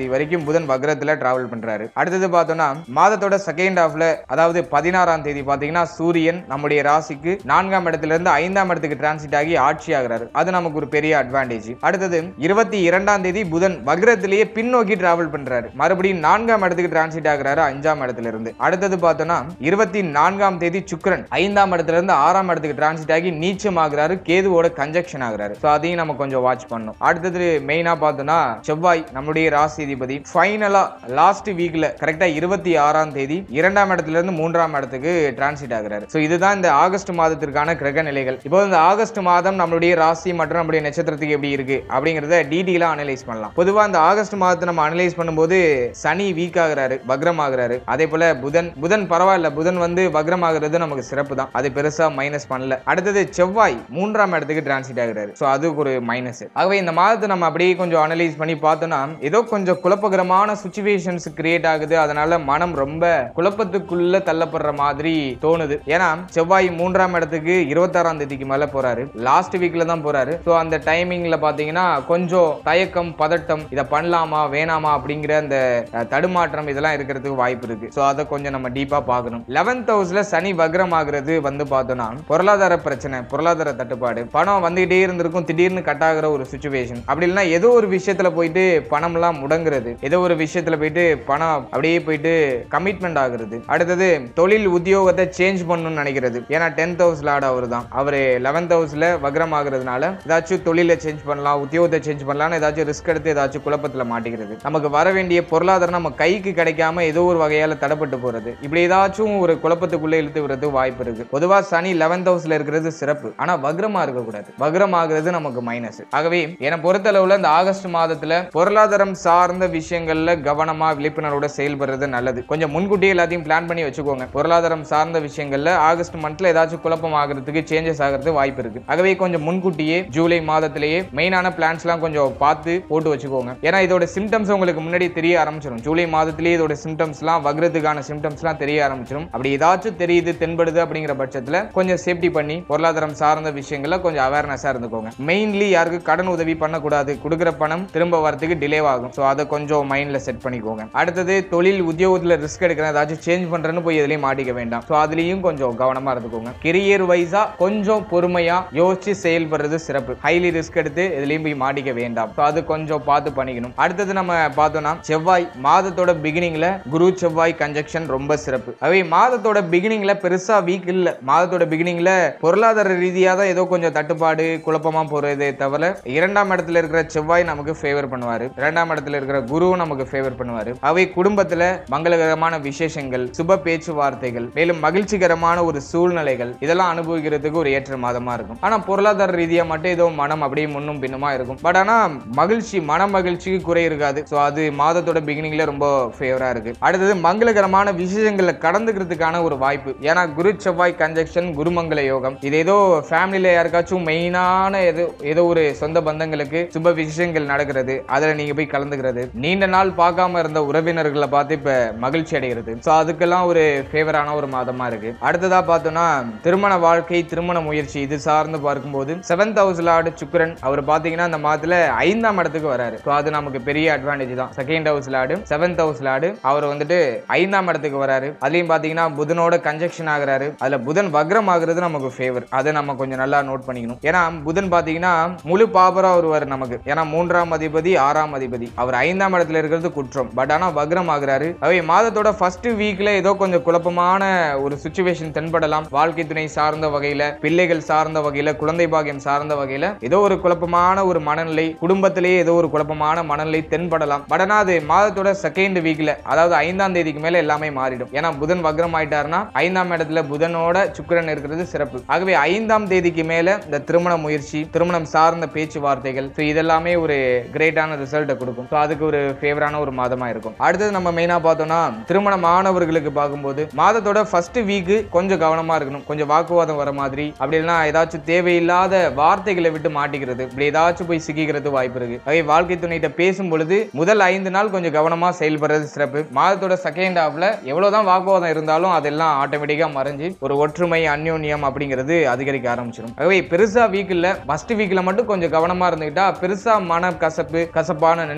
Speaker 2: தேதி வரைக்கும் புதன் வக்ரத்துல டிராவல் பண்றாரு அடுத்தது பார்த்தோம்னா மாதத்தோட செகண்ட் ஹாஃப்ல அதாவது பதினாறாம் தேதி பாத்தீங்கன்னா சூரியன் நம்முடைய ராசிக்கு நான்காம் இடத்துல இருந்து ஐந்தாம் இடத்துக்கு டிரான்சிட் ஆகி ஆட்சி ஆகிறாரு அது நமக்கு ஒரு பெரிய அட்வான்டேஜ் அடுத்தது இருபத்தி இரண்டாம் தேதி புதன் வக்ரத்திலேயே பின்னோக்கி டிராவல் பண்றாரு மறுபடியும் நான்காம் இடத்துக்கு டிரான்சிட் ஆகிறாரு அஞ்சாம் இடத்துல இருந்து அடுத்தது பார்த்தோம்னா இருபத்தி நான்காம் தேதி சுக்கிரன் ஐந்தாம் இடத்துல இருந்து ஆறாம் இடத்துக்கு டிரான்சிட் ஆகி நீச்சம் ஆகுறாரு கேதுவோட கன்ஜெக்ஷன் ஆகுறாரு ஸோ அதையும் நம்ம கொஞ்சம் வாட்ச் பண்ணணும் அடுத்தது மெயினா பார்த்தோம்னா செவ்வாய் நம்முடைய ராசிதிபதி ஃபைனலா லாஸ்ட் வீக்ல கரெக்டா இருபத்தி ஆறாம் தேதி இரண்டாம் இடத்துல இருந்து மூன்றாம் இடத்துக்கு டிரான்சிட் ஆகுறாரு ஸோ இதுதான் இந்த ஆகஸ்ட் மாதத்திற்கான கிரக நிலைகள் இப்போ இந்த ஆகஸ்ட் மாதம் நம்மளுடைய ராசி மற்றும் நம்மளுடைய நட்சத்திரத்துக்கு எப்படி இருக்கு அப்படிங்கறத டீட்டெயிலா அனலைஸ் பண்ணலாம் பொதுவா இந்த ஆகஸ்ட் மாதத்தை நம்ம அனலைஸ் பண்ணும்போது சனி வீக் ஆகுறாரு வக்ரம் ஆகுறாரு அதே போல புதன் புதன் பரவாயில்ல புதன் வந்து வக்ரம் ஆகுறது நமக்கு சிறப்பு தான் அது பெருசா மைனஸ் பண்ணல அடுத்தது செவ்வாய் மூன்றாம் இடத்துக்கு டிரான்சிட் ஆகுறாரு ஸோ அது ஒரு மைனஸ் ஆகவே இந்த மாதத்தை நம்ம அப்படியே கொஞ்சம் அனலைஸ் பண்ணி பார்த்தோம்னா ஏதோ கொஞ்சம் குழப்பகரமான சுச்சுவேஷன்ஸ் கிரியேட் ஆகுது அதனால மனம் ரொம்ப குழப்பத்துக்குள்ள தள்ளப்படுற மாதிரி தோணுது ஏன்னா செவ்வாய் மூன்றாம் இடத்துக்கு இருபத்தாறாம் தேதிக்கு மேல போறாரு லாஸ்ட் வீக்ல தான் போறாரு ஸோ அந்த டைமிங்ல பாத்தீங்கன்னா கொஞ்சம் தயக்கம் பதட்டம் இதை பண்ணலாமா வேணாமா அப்படிங்கிற அந்த அஹ், தடுமாற்றம் இதெல்லாம் இருக்கிறதுக்கு வாய்ப்பு இருக்கு ஸோ அதை கொஞ்சம் நம்ம டீப்பா பார்க்கணும் லெவன்த் ஹவுஸ்ல சனி வக்ரம் ஆகுறது வந்து பார்த்தோம்னா பொருளாதார பிரச்சனை பொருளாதார தட்டுப்பாடு பணம் வந்துகிட்டே இருந்திருக்கும் திடீர்னு கட் ஆகுற ஒரு சுச்சுவேஷன் அப்படி இல்லைன்னா ஏதோ ஒரு விஷயத்துல போயிட்டு பணம்லாம் முடங்குறது ஏதோ ஒரு விஷயத்துல போயிட்டு பணம் அப்படியே போயிட்டு கமிட்மெண்ட் ஆகுறது அடுத்தது தொழில் உத்தியோகத்தை சேஞ்ச் பண்ணணும்னு நினைக்கிறது ஏன்னா டென்த் ஹவுஸ்ல ஆட அவர் தான் அவர் லெவன்த் ஹவுஸ்ல வக்ரம் ஆகுறதுனால ஏதாச்சும் தொழிலை சேஞ்ச் பண்ணலாம் உத்தியோகத்தை சேஞ்ச் பண்ணலாம்னு ஏதாச்சும் ரிஸ்க் எடுத்து ஏதாச்சும் குழப்பத்துல மாட்டிக்கிறது நமக்கு வர வேண்டிய பொருளாதாரம் நம்ம கைக்கு கிடைக்காம ஏதோ ஒரு வகையால தடப்பட்டு போறது இப்படி ஏதாச்சும் ஒரு குழப்பத்துக்குள்ள இழுத்து விடுறது வாய்ப்பு இருக்கு பொதுவா சனி லெவன்த் ஹவுஸ்ல இருக்கிறது சிறப்பு ஆனா வக்ரமா இருக்கக்கூடாது வக்ரம் ஆகுறது நமக்கு மைனஸ் ஆகவே என்னை பொறுத்தளவுல இந்த ஆகஸ்ட் மாதத்துல பொருளாதாரம் சார்ந்த விஷயங்கள்ல கவனமா விழிப்புணர்வோட செயல்படுறது நல்லது கொஞ்சம் முன்கூட்டியே எல்லாத்தையும் பிளான் பண்ணி வச்சுக்கோங்க பொருளாதாரம் சார்ந்த விஷயங்கள்ல ஆகஸ்ட் மந்த்ல ஏதாச்சும் குழப்பம் ஆகிறதுக்கு சேஞ்சஸ் ஆகிறது வாய்ப்பு இருக்கு ஆகவே கொஞ்சம் முன்கூட்டியே ஜூலை மாதத்திலேயே மெயினான பிளான்ஸ்லாம் கொஞ்சம் பார்த்து போட்டு வச்சுக்கோங்க ஏன்னா இதோட சிம்டம்ஸ் உங்களுக்கு முன்னாடி தெரிய ஆரம்பிச்சிடும் ஜூலை மாதத்திலேயே இதோட சிம்டம்ஸ்லாம் வக்ரத்துக்கான சிம்டம்ஸ்லாம் தெரிய ஆரம்பிச்சிடும் அப்படி ஏதாச்சும் தெரியுது தென்படுது அப்படிங்கிற பட்சத்துல கொஞ்சம் சேஃப்டி பண்ணி பொருளாதாரம் சார்ந்த விஷயங்கள்ல கொஞ்சம் அவேர்னஸா இருந்துக்கோங்க மெயின்லி யாருக்கு கடன் உதவி பண்ணக்கூடாது கொடுக்குற பணம் திரும்ப வரதுக்கு டிலே ஆகும் ஸோ அதை கொஞ்சம் மைண்ட்ல செட் பண்ணிக்கோங்க அடுத்தது தொழில் உத்தியோகத்துல ரிஸ்க் எடுக்கிறேன் ஏதாச்சும் சேஞ்ச் பண்றேன்னு போய் எதுலையும் மாட்டிக்க வேண்டாம் ஸோ அதுலயும் கொஞ்சம் கவனமா இருந்துக்கோங்க கெரியர் வைஸா கொஞ்சம் பொறுமையா யோசிச்சு செயல்படுறது சிறப்பு ஹைலி ரிஸ்க் எடுத்து எதுலையும் போய் மாட்டிக்க வேண்டாம் ஸோ அது கொஞ்சம் பார்த்து பண்ணிக்கணும் அடுத்தது நம்ம பார்த்தோம்னா செவ்வாய் மாதத்தோட பிகினிங்ல குரு செவ்வாய் கன்ஜெக்ஷன் ரொம்ப சிறப்பு அவை மாதத்தோட பிகினிங்ல பெருசா வீக் இல்ல மாதத்தோட பிகினிங்ல பொருளாதார ரீதியா தான் ஏதோ கொஞ்சம் தட்டுப்பாடு குழப்பமா போறதே தவிர இரண்டாம் இடத்துல இருக்கிற செவ்வாய் நமக்கு ஃபேவர் பண்ணுவாரு இரண்டாம் இடத்துல இருக்கிற குருவும் நமக்கு ஃபேவர் பண்ணுவாரு அவை குடும்பத்துல மங்களகரமான விசேஷங்கள் சுப பேச்சுவார்த்தைகள் மேலும் மகிழ்ச்சிகரமான ஒரு சூழ்நிலைகள் இதெல்லாம் அனுபவிக்கிறதுக்கு ஒரு ஏற்ற மாதமா இருக்கும் ஆனா பொருளாதார ரீதியா மட்டும் ஏதோ மனம் அப்படியே முன்னும் பின்னுமா இருக்கும் பட் ஆனா மகிழ்ச்சி மன மகிழ்ச்சிக்கு குறை இருக்காது ஸோ அது மாதத்தோட பிகினிங்ல ரொம்ப ஃபேவரா இருக்கு அடுத்தது மங்களகரமான விசேஷங்களை கடந்துக்கிறதுக்கான ஒரு வாய்ப்பு ஏன்னா குரு செவ்வாய் கன்ஜெக்ஷன் குருமங்கல யோகம் இது ஏதோ ஃபேமிலியில யாருக்காச்சும் மெயினான ஏதோ ஏதோ ஒரு சொந்த பந்தங்களுக்கு சுப விசேஷங்கள் நடக்கிறது அதுல நீங்க போய் கலந்துக்கிறது நீண்ட நாள் பார்க்காம இருந்த உறவினர்களை பார்த்து இப்ப மகிழ்ச்சி அடைகிறது ஸோ அதுக்கெல்லாம் ஒரு ஃபேவரான ஒரு மாதமா இருக்கு அடுத்ததா பார்த்தோம்னா திருமண வாழ்க்கை திருமண முயற்சி இது சார்ந்து பார்க்கும்போது செவன்த் ஹவுஸ்ல ஆடு சுக்கிரன் அவர் பாத்தீங்கன்னா இந்த மாதத்துல ஐந்தாம் இடத்துக்கு வராரு ஸோ அது நமக்கு பெரிய அட்வான்டேஜ் தான் செகண்ட் ஹவுஸ்ல ஆடு செவன்த் ஹவுஸ்ல ஆடு அவர் வந்துட்டு ஐந்தாம் இடத்துக்கு வராரு அதுலயும் பாத்தீங்கன்னா புதனோட கன்ஜெக்ஷன் ஆகுறாரு அதுல புதன் வக்ரம் ஆகுறது நமக்கு ஃபேவர் அதை நம்ம கொஞ்சம் நல்லா நோட் பண்ணிக்கணும் ஏன்னா புதன் பாத்தீங்கன்னா முழு பாபரா வருவார் நமக்கு ஏன்னா மூன்றாம் அதிபதி ஆறாம் அதிபதி அவர் ஐந்தாம் இடத்துல இருக்கிறது குற்றம் பட் ஆனா வக்ரம் ஆகுறாரு அவை மாதத்தோட ஃபர்ஸ்ட் வீக்ல ஏதோ கொஞ்சம் குழப்பமான ஒரு சுச்சுவேஷன் தென்படலாம் வாழ்க்கை துணை சார்ந்த வகையில பிள்ளைகள் சார்ந்த வகையில குழந்தை பாக்கியம் சார்ந்த வகையில ஏதோ ஒரு குழப்பமான ஒரு மனநிலை குடும்பத்திலேயே ஏதோ ஒரு குழப்பமான மனநிலை தென்படலாம் பட் ஆனா அது மாதத்தோட செகண்ட் வீக்ல அதாவது ஐந்தாம் தேதிக்கு மேல எல்லாமே மாறிடும் ஏன்னா புதன் வக்ரம் ஆயிட்டாருன்னா ஐந்தாம் இடத்துல புதனோட சுக்கிரன் இருக்கிறது சிறப்பு ஆகவே ஐந்தாம் தேதிக்கு மேல இந்த திருமண முயற்சி திருமணம் சார்ந்த பேச்சுவார்த்தைகள் ஸோ இதெல்லாமே ஒரு கிரேட்டான ரிசல்ட்டை கொடுக்கும் ஸோ அதுக்கு ஒரு ஃபேவரான ஒரு மாதமா இருக்கும் அடுத்தது நம்ம மெயினா பார்த்தோம்னா திருமணம் ஆனவர்களுக்கு பார்க்கும்போது மாதத்தோட ஃபர்ஸ்ட் வீக் கொஞ்சம் கவனமா இருக்கணும் கொஞ்சம் வாக்குவாதம் வர மாதிரி அப்படி இல்லைன்னா ஏதாச்சும் தேவையில்லாத வார்த்தைகளை விட்டு மாட்டிக்கிறது இப்படி ஏதாச்சும் போய் சிக்கிக்கிறது வாய்ப்பு இருக்கு அதே வாழ்க்கை துணைகிட்ட பேசும் பொழுது முதல் ஐந்து நாள் கொஞ்சம் கவனமா செயல்படுறது சிறப்பு மாதத்தோட செகண்ட் ஹாஃப்ல எவ்வளவுதான் வாக்குவாதம் இருந்தாலும் அதெல்லாம் ஆட்டோமேட்டிக்கா மறைஞ்சு ஒரு ஒற்றுமை அந்யோன்யம் அப்படிங்கிறது அதிகரிக்க ஆரம்பிச்சிடும் ஆகவே பெருசா வீக் இல்ல ஃபர்ஸ்ட் வீக்ல மட்டும் கொஞ்சம் கவனமா இருந்துக்கிட்டா பெருசா மன கசப்பு கசப்பான நினைவுகள் இல்லாம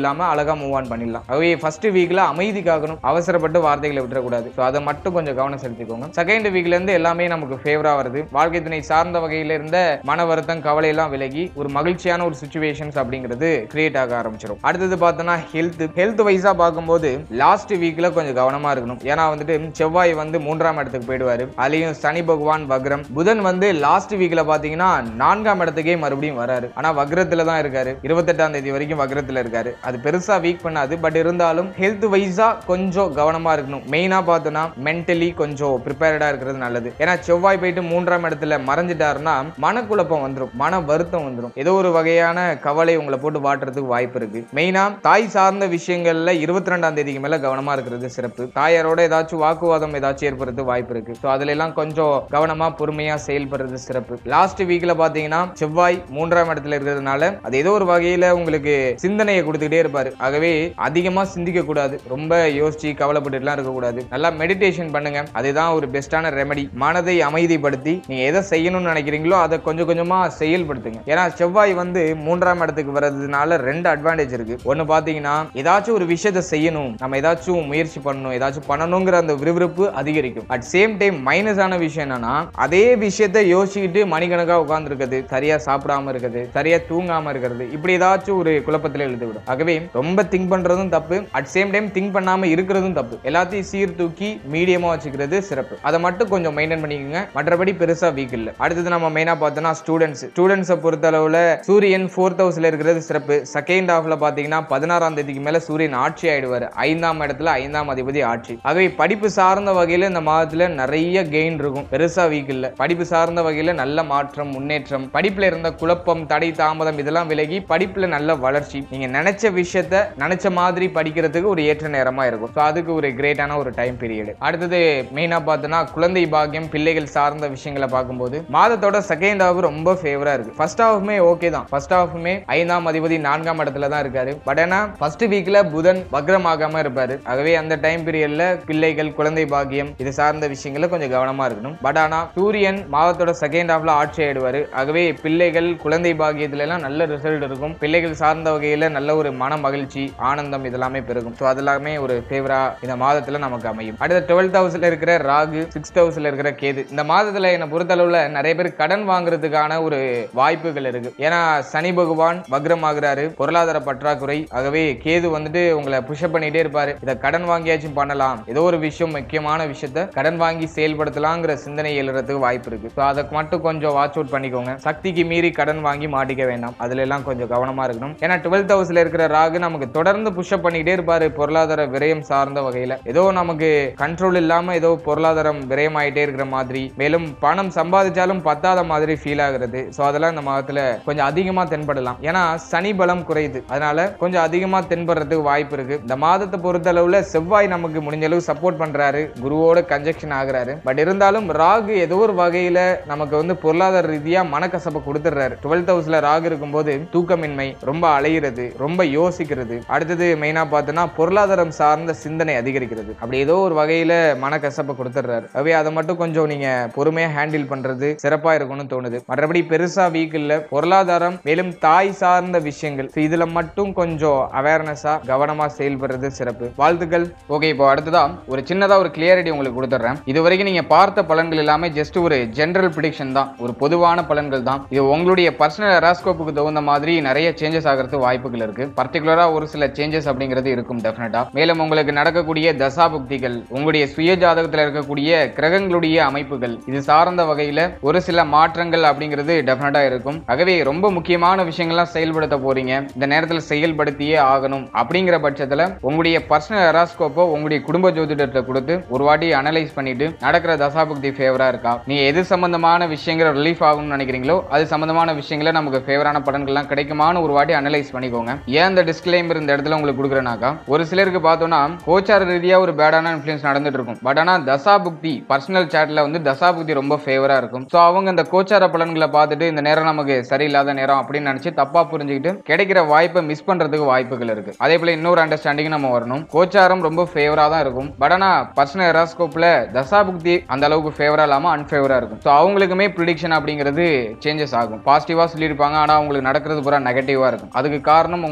Speaker 2: இல்லாம அழகா மூவ் ஆன் பண்ணிடலாம் அவை ஃபர்ஸ்ட் வீக்ல அமைதி காக்கணும் அவசரப்பட்டு வார்த்தைகளை விட்டுறக்கூடாது ஸோ அதை மட்டும் கொஞ்சம் கவனம் செலுத்திக்கோங்க செகண்ட் வீக்ல இருந்து எல்லாமே நமக்கு ஃபேவரா வருது வாழ்க்கை துணை சார்ந்த வகையில இருந்த மன வருத்தம் கவலை எல்லாம் விலகி ஒரு மகிழ்ச்சியான ஒரு சுச்சுவேஷன்ஸ் அப்படிங்கிறது கிரியேட் ஆக ஆரம்பிச்சிடும் அடுத்தது பார்த்தோம்னா ஹெல்த் ஹெல்த் வைஸா பார்க்கும்போது லாஸ்ட் வீக்ல கொஞ்சம் கவனமா இருக்கணும் ஏன்னா வந்துட்டு செவ்வாய் வந்து மூன்றாம் இடத்துக்கு போயிடுவாரு அதுலயும் சனி பகவான் வக்ரம் புதன் வந்து லாஸ்ட் வீக்ல பாத்தீங்கன்னா நான்காம் இடத்துக்கே மறுபடியும் வராரு ஆனா வக்ரத்துல தான் இருக்காரு இருபத்தெட்டாம் தேதி வரைக்கும் வக்ரத்துல இருக்காரு அது பெருசா வீக் பண்ணாது பட் இருந்தாலும் ஹெல்த் வைஸா கொஞ்சம் கவனமா இருக்கணும் மெயினா பார்த்தோம்னா மென்டலி கொஞ்சம் ப்ரிப்பேர்டா இருக்கிறது நல்லது ஏன்னா செவ்வாய் போயிட்டு மூன்றாம் இடத்துல மறைஞ்சிட்டாருன்னா மனக்குழப்பம் வந்துடும் மன வருத்தம் வந்துடும் ஏதோ ஒரு வகையான கவலை உங்களை போட்டு வாட்டுறதுக்கு வாய்ப்பு இருக்கு மெயினா தாய் சார்ந்த விஷயங்கள்ல இருபத்தி ரெண்டாம் தேதிக்கு மேல கவனமா இருக்கிறது சிறப்பு தாயாரோட ஏதாச்சும் வாக்குவாதம் ஏதாச்சும் ஏற்படுறது வாய்ப்பு இருக்கு ஸோ அதுல எல்லாம் கொஞ்சம் கவனமா பொறுமையா செயல்படுறது சிறப்பு லாஸ்ட் வீக்ல பாத்தீங்கன்னா செவ்வாய் மூன்றாம் இடத்துல இருக்கிறதுனால அது ஏதோ ஒரு வகையில உங்களுக்கு சிந்தனையை கொடுத்துக்கிட்டே இருப்பாரு ஆகவே அதிகமா சிந்திக்க கூடாது ரொம்ப யோசிச்சு கவலைப்பட்டுலாம் இருக்கக்கூடாது நல்லா மெடிடேஷன் பண்ணுங்க அதுதான் ஒரு பெஸ்டான ரெமெடி மனதை அமைதிப்படுத்தி நீங்க எதை செய்யணும்னு நினைக்கிறீங்களோ அதை கொஞ்சம் கொஞ்சமா செயல்படுத்துங்க ஏன்னா செவ்வாய் வந்து மூன்றாம் இடத்துக்கு வர்றதுனால ரெண்டு அட்வான்டேஜ் இருக்கு ஒன்னு பாத்தீங்கன்னா ஏதாச்சும் ஒரு விஷயத்தை செய்யணும் நம்ம ஏதாச்சும் முயற்சி பண்ணணும் ஏதாச்சும் பண்ணணுங்கிற அந்த விறுவிறுப்பு அதிகரிக்கும் அட் சேம் டைம் மைனஸான விஷயம் என்னன்னா அதே விஷயத்தை யோசிச்சுக்கிட்டு மணிக்கணக்கா உட்கார்ந்து இருக்கிறது சரியா சாப்பிடாம இருக்கிறது சரியா தூங்காம இருக்கிறது இப்படி ஏதாச்சும் ஒரு குழப்பத்துல இழுத்து விடும் ஆகவே ரொம்ப திங்க் பண்றதும் தப்பு அட் சேம் டைம் திங்க் பண்ணாம இருக்கிறதும் தப்பு எல்லாத்தையும் சீர் தூக்கி மீடியமா வச்சுக்கிறது சிறப்பு அதை மட்டும் கொஞ்சம் மெயின்டைன் பண்ணிக்கோங்க மற்றபடி பெருசா வீக் இல்ல அடுத்தது நம்ம மெயினா பார்த்தோம்னா ஸ்டூடெண்ட்ஸ் ஸ்டூடெண்ட்ஸை பொறுத்த அளவுல சூரியன் ஃபோர்த் ஹவுஸ்ல இருக்கிறது சிறப்பு செகண்ட் ஹாஃப்ல பாத்தீங்கன்னா பதினாறாம் தேதிக்கு மேல சூரியன் ஆட்சி ஆயிடுவாரு ஐந்தாம் இடத்துல ஐந்தாம் அதிபதி ஆட்சி ஆகவே படிப்பு சார்ந்த வகையில இந்த மாதத்துல நிறைய கெயின் இருக்கும் பெருசா வீக் இல்ல படிப்பு சார்ந்த வகையில நல்ல மாற்றம் முன்னேற்றம் படிப்புல இருந்த குழப்பம் தடை தாமதம் இதெல்லாம் விலகி படிப்புல நல்ல வளர்ச்சி நீங்க நினைச்ச விஷயத்த நினைச்ச மாதிரி படிக்கிறதுக்கு ஒரு ஏற்ற நேரமா இருக்கும் ஸோ அதுக்கு ஒரு கிரேட்டான ஒரு டைம் பீரியட் அடுத்தது மெயினா பார்த்தோன்னா குழந்தை பாக்கியம் பிள்ளைகள் சார்ந்த விஷயங்களை பார்க்கும்போது மாதத்தோட செகண்ட் ஹாஃப் ரொம்ப ஃபேவரா இருக்கு ஃபர்ஸ்ட் ஹாஃப்மே ஓகே தான் ஃபர்ஸ்ட் ஹாஃப்மே ஐந்தாம் அதிபதி நான்காம் இடத்துல தான் இருக்காரு பட் ஆனா ஃபர்ஸ்ட் வீக்ல புதன் வக்ரம் ஆகாம இருப்பாரு ஆகவே அந்த டைம் பீரியட்ல பிள்ளைகள் குழந்தை பாக்கியம் இது சார்ந்த விஷயங்கள்ல கொஞ்சம் கவனமா இருக்கணும் பட் ஆனா சூரியன் மாதத்தோட செகண்ட் ஹாஃப்ல ஆட்சி ஆயிடுவாரு ஆகவே பிள்ளைகள் குழந்தை பாக்கியத்துல எல்லாம் நல்ல ரிசல்ட் இருக்கும் பிள்ளைகள் சார்ந்த வகையில நல்ல ஒரு மன மகிழ்ச்சி ஆனந்தம் இதெல்லாமே பெருகும் ஸோ அதெல்லாமே ஒரு ஃபேவரா இந்த மாதத்துல நமக்கு அமையும் அடுத்த டுவெல்த் ஹவுஸ்ல இருக்கிற ராகு சிக்ஸ்த் ஹவுஸ்ல இருக்கிற கேது இந்த மாதத்துல என்னை பொறுத்தளவுல நிறைய பேர் கடன் வாங்குறதுக்கான ஒரு வாய்ப்புகள் இருக்கு ஏன்னா சனி பகவான் வக்ரம் ஆகுறாரு பொருளாதார பற்றாக்குறை ஆகவே கேது வந்துட்டு உங்களை புஷப் பண்ணிட்டே இருப்பாரு இதை கடன் வாங்கியாச்சும் பண்ணலாம் ஏதோ ஒரு விஷயம் முக்கியமான விஷயத்த கடன் வாங்கி செயல்படுத்தலாங்கிற சிந்தனை எழுறதுக்கு வாய்ப்பு இருக்கு ஸோ அதை மட்டும் கொஞ்சம் வாட்ச் அவுட் பண்ணிக்கோங்க சக்திக்கு மீறி கடன் வாங்கி மாட்டிக்க வேண்டாம் அதுல எல்லாம் கொஞ்சம் கவனமா இருக்கணும் ஏன்னா டுவெல்த் ஹவுஸ்ல இருக்கிற ராகு நமக்கு தொடர்ந்து புஷப் பண்ணிட்டே இருப்பாரு பொருளாதார விரயம் சார்ந்த வகையில ஏதோ நமக்கு கண்ட்ரோல் இல்லாம ஏதோ பொருளாதாரம் விரயமாயிட்டே இருக்கிற மாதிரி மேலும் பணம் சம்பாதிச்சாலும் பத்தாத மாதிரி ஃபீல் ஆகுறது ஸோ அதெல்லாம் இந்த மாதத்துல கொஞ்சம் அதிகமா தென்படலாம் ஏன்னா சனி பலம் குறையுது அதனால கொஞ்சம் அதிகமா தென்படுறதுக்கு வாய்ப்பு இருக்கு இந்த மாதத்தை பொறுத்த அளவுல செவ்வாய் நமக்கு முடிஞ்ச அளவு சப்போர்ட் பண்றாரு குருவோட கன்ஜெக்ஷன் ஆகுறாரு பட் இருந்தாலும் ராகு ஏதோ ஒரு வகையில நமக்கு வந்து பொருளாதார ரீதியா மனக்கசப்பை கொடுத்துடுறாரு டுவெல்த் ஹவுஸ்ல ராகு இருக்கும்போது தூக்கமின்மை ரொம்ப அலையிறது ரொம்ப யோசிக்கிறது அடுத்தது மெயினா பார்த்தோன்னா பொருளாதாரம் சார்ந்த சிந்தனை அதிகரிக்கிறது அப்படி ஏதோ ஒரு வகையில மனக்கசப்பை கொடுத்துடுறாரு அவே அதை மட்டும் கொஞ்சம் நீங்க பொறுமையா ஹேண்டில் பண்றது சிறப்பா இருக்கும்னு தோணுது மற்றபடி பெருசா வீக் இல்ல பொருளாதாரம் மேலும் தாய் சார்ந்த விஷயங்கள் So இதுல மட்டும் கொஞ்சம் அவேர்னஸா கவனமா செயல்படுறது சிறப்பு வாழ்த்துக்கள் ஓகே இப்போ அடுத்ததா ஒரு சின்னதா ஒரு கிளியரிட்டி உங்களுக்கு கொடுத்துட்றேன் இது வரைக்கும் நீங்க பார்த்த பலன்கள் எல்லாமே ஜஸ்ட் ஒரு ஜெனரல் ப்ரிடிக்ஷன் தான் ஒரு பொதுவான பலன்கள் தான் இது உங்களுடைய பர்சனல் எராஸ்கோப்புக்கு தகுந்த மாதிரி நிறைய சேஞ்சஸ் ஆகிறதுக்கு வாய்ப்புகள் இருக்கு பர்டிகுலரா ஒரு சில சேஞ்சஸ் அப்படிங்கிறது இருக்கும் டெஃபினட்டா மேலும் உங்களுக்கு நடக்கக்கூடிய தசாபுக்திகள் உங்களுடைய சுய ஜாதகத்துல இருக்கக்கூடிய கிரகங்களுடைய அமைப்புகள் இது சார்ந்த வகையில ஒரு சில மாற்றங்கள் அப்படிங்கிறது டெஃபினட்டா இருக்கும் ஆகவே ரொம்ப முக்கியமான விஷயங்கள்லாம் செயல்படுத்த போறீங்க இந்த நேரத்துல செயல்படுத்தியே ஆகணும் அப்படிங்கிற பட்சத்துல உங்களுடைய பர்சனல் எராஸ்கோப்போ உங்களுடைய குடும்ப ஜோதிடத்தை கொடுத்து ஒரு வாட்டி அனலைஸ் பண்ணிட்டு நடக்கிற தசாபுக்தி ஃபேவரா இருக்கா நீங்க எது சம்பந்தமான விஷயங்கள் ரிலீஃப் ஆகணும்னு நினைக்கிறீங்களோ அது சம்பந்தமான விஷயங்கள நமக்கு ஃபேவரான பலன்கள்லாம் கிடைக்குமான்னு ஒரு வாட்டி அனலைஸ் பண்ணிக்கோங்க ஏன் இந்த டிஸ்கிளைமர் இந்த இடத்துல உங்களுக்கு கொடுக்குறேனாக்கா ஒரு சிலருக்கு பார்த்தோம்னா கோச்சார ரீதியா ஒரு பேடான இன்ஃப்ளூயன்ஸ் நடந்துட்டு இருக்கும் பட் ஆனா தசாபுக்தி பர்சனல் சாட்ல வந்து தசாபுக்தி ரொம்ப ஃபேவரா இருக்கும் ஸோ அவங்க இந்த கோச்சார பலன்களை பார்த்துட்டு இந்த நேரம் நமக்கு சரியில்லாத நேரம் அப்படின்னு நினைச்சு தப்பா புரிஞ்சுக்கிட்டு கிடைக்கிற வாய்ப்பை மிஸ் பண்றதுக்கு வாய்ப்புகள் இருக்கு அதே போல இன்னொரு அண்டர்ஸ்டாண்டிங் நம்ம வரணும் கோச்சாரம் ரொம்ப ஃபேவரா தான் இருக்கும் பட் ஆனா பர்சனல் எராஸ்கோப்ல தசாபுக்தி அந்த அளவுக்கு ஃபேவரா இல்லாம அன்ஃபேவரா இருக்கும் ஸோ அவங்களுக்குமே ப்ரிடிக்ஷன் அப்படிங்கிறது சேஞ்சஸ் ஆகும் பாசிட்டிவா சொல்லியிருப்பாங்க ஆனா அவங்களுக்கு நடக்கிறது பூரா நெகட்டிவா இருக்கும் அதுக்கு காரணம் உங்களுடைய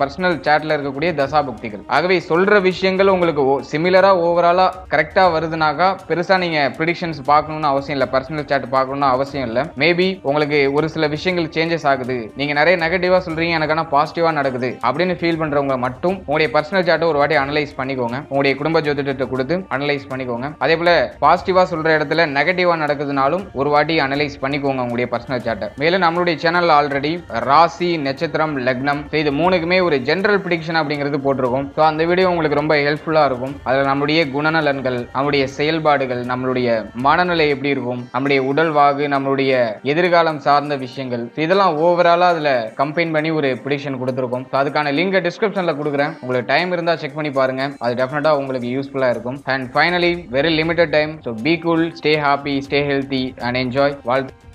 Speaker 2: பர்சனல் சாட்ல இருக்கக்கூடிய தசாபுக்திகள் ஆகவே சொல்ற விஷயங்கள் உங்களுக்கு சிமிலரா ஓவராலா கரெக்டா வருதுனாக்கா பெருசா நீங்க ப்ரிடிக்ஷன்ஸ் பார்க்கணும்னு அவசியம் இல்லை பர்சனல் சாட் பார்க்கணும்னு அவசியம் இல்லை மேபி உங்களுக்கு ஒரு சில விஷயங்கள் சேஞ்சஸ் ஆகுது நீங்க நிறைய நெகட்டிவா சொல்றீங்க எனக்கு ஆனா பாசிட்டிவா நடக்குது அப்படின்னு ஃபீல் பண்றவங்க மட்டும் உங்களுடைய பர்சனல் சார்ட்டை ஒரு வாட்டி அனலைஸ் பண்ணிக்கோங்க உங்களுடைய குடும்ப ஜோதிடத்தை கொடுத்து அனலைஸ் பண்ணிக்கோங்க அதே போல பாசிட்டிவா சொல்ற இடத்துல நெகட்டிவா நடக்குதுனாலும் ஒரு வாட்டி அனலைஸ் பண்ணிக்கோங்க உங்களுடைய பர்சனல் சார்ட்டை மேலும் நம்மளுடைய சேனல்ல ஆல்ரெடி ராசி நட்சத்திரம் லக்னம் so இது மூணுக்குமே ஒரு ஜென்ரல் ப்ரிடிக்ஷன் அப்படிங்கிறது போட்டிருக்கோம் ஸோ அந்த வீடியோ உங்களுக்கு ரொம்ப ஹெல்ப்ஃபுல்லா இருக்கும் அதுல நம்மளுடைய குணநலன்கள் நம்மளுடைய செயல்பாடுகள் நம்மளுடைய மனநிலை எப்படி இருக்கும் நம்மளுடைய உடல் வாகு நம்மளுடைய எதிர்காலம் சார்ந்த விஷயங்கள் So இதெல்லாம் ஓவராலா அதுல கம்பைன் பண்ணி ஒரு ப்ரிடிக்ஷன் கொடுத்துருக்கோம் ஸோ அதுக்கான லிங்க் டிஸ்கிரிப்ஷன்ல கொடுக்குறேன் உங்களுக்கு டைம் இருந்தா செக் பண்ணி பாருங்க அது டெஃபினட்டா உங்களுக்கு யூஸ்ஃபுல்லா இருக்கும் and finally very limited time so be cool stay happy stay healthy and enjoy வாழ்த்து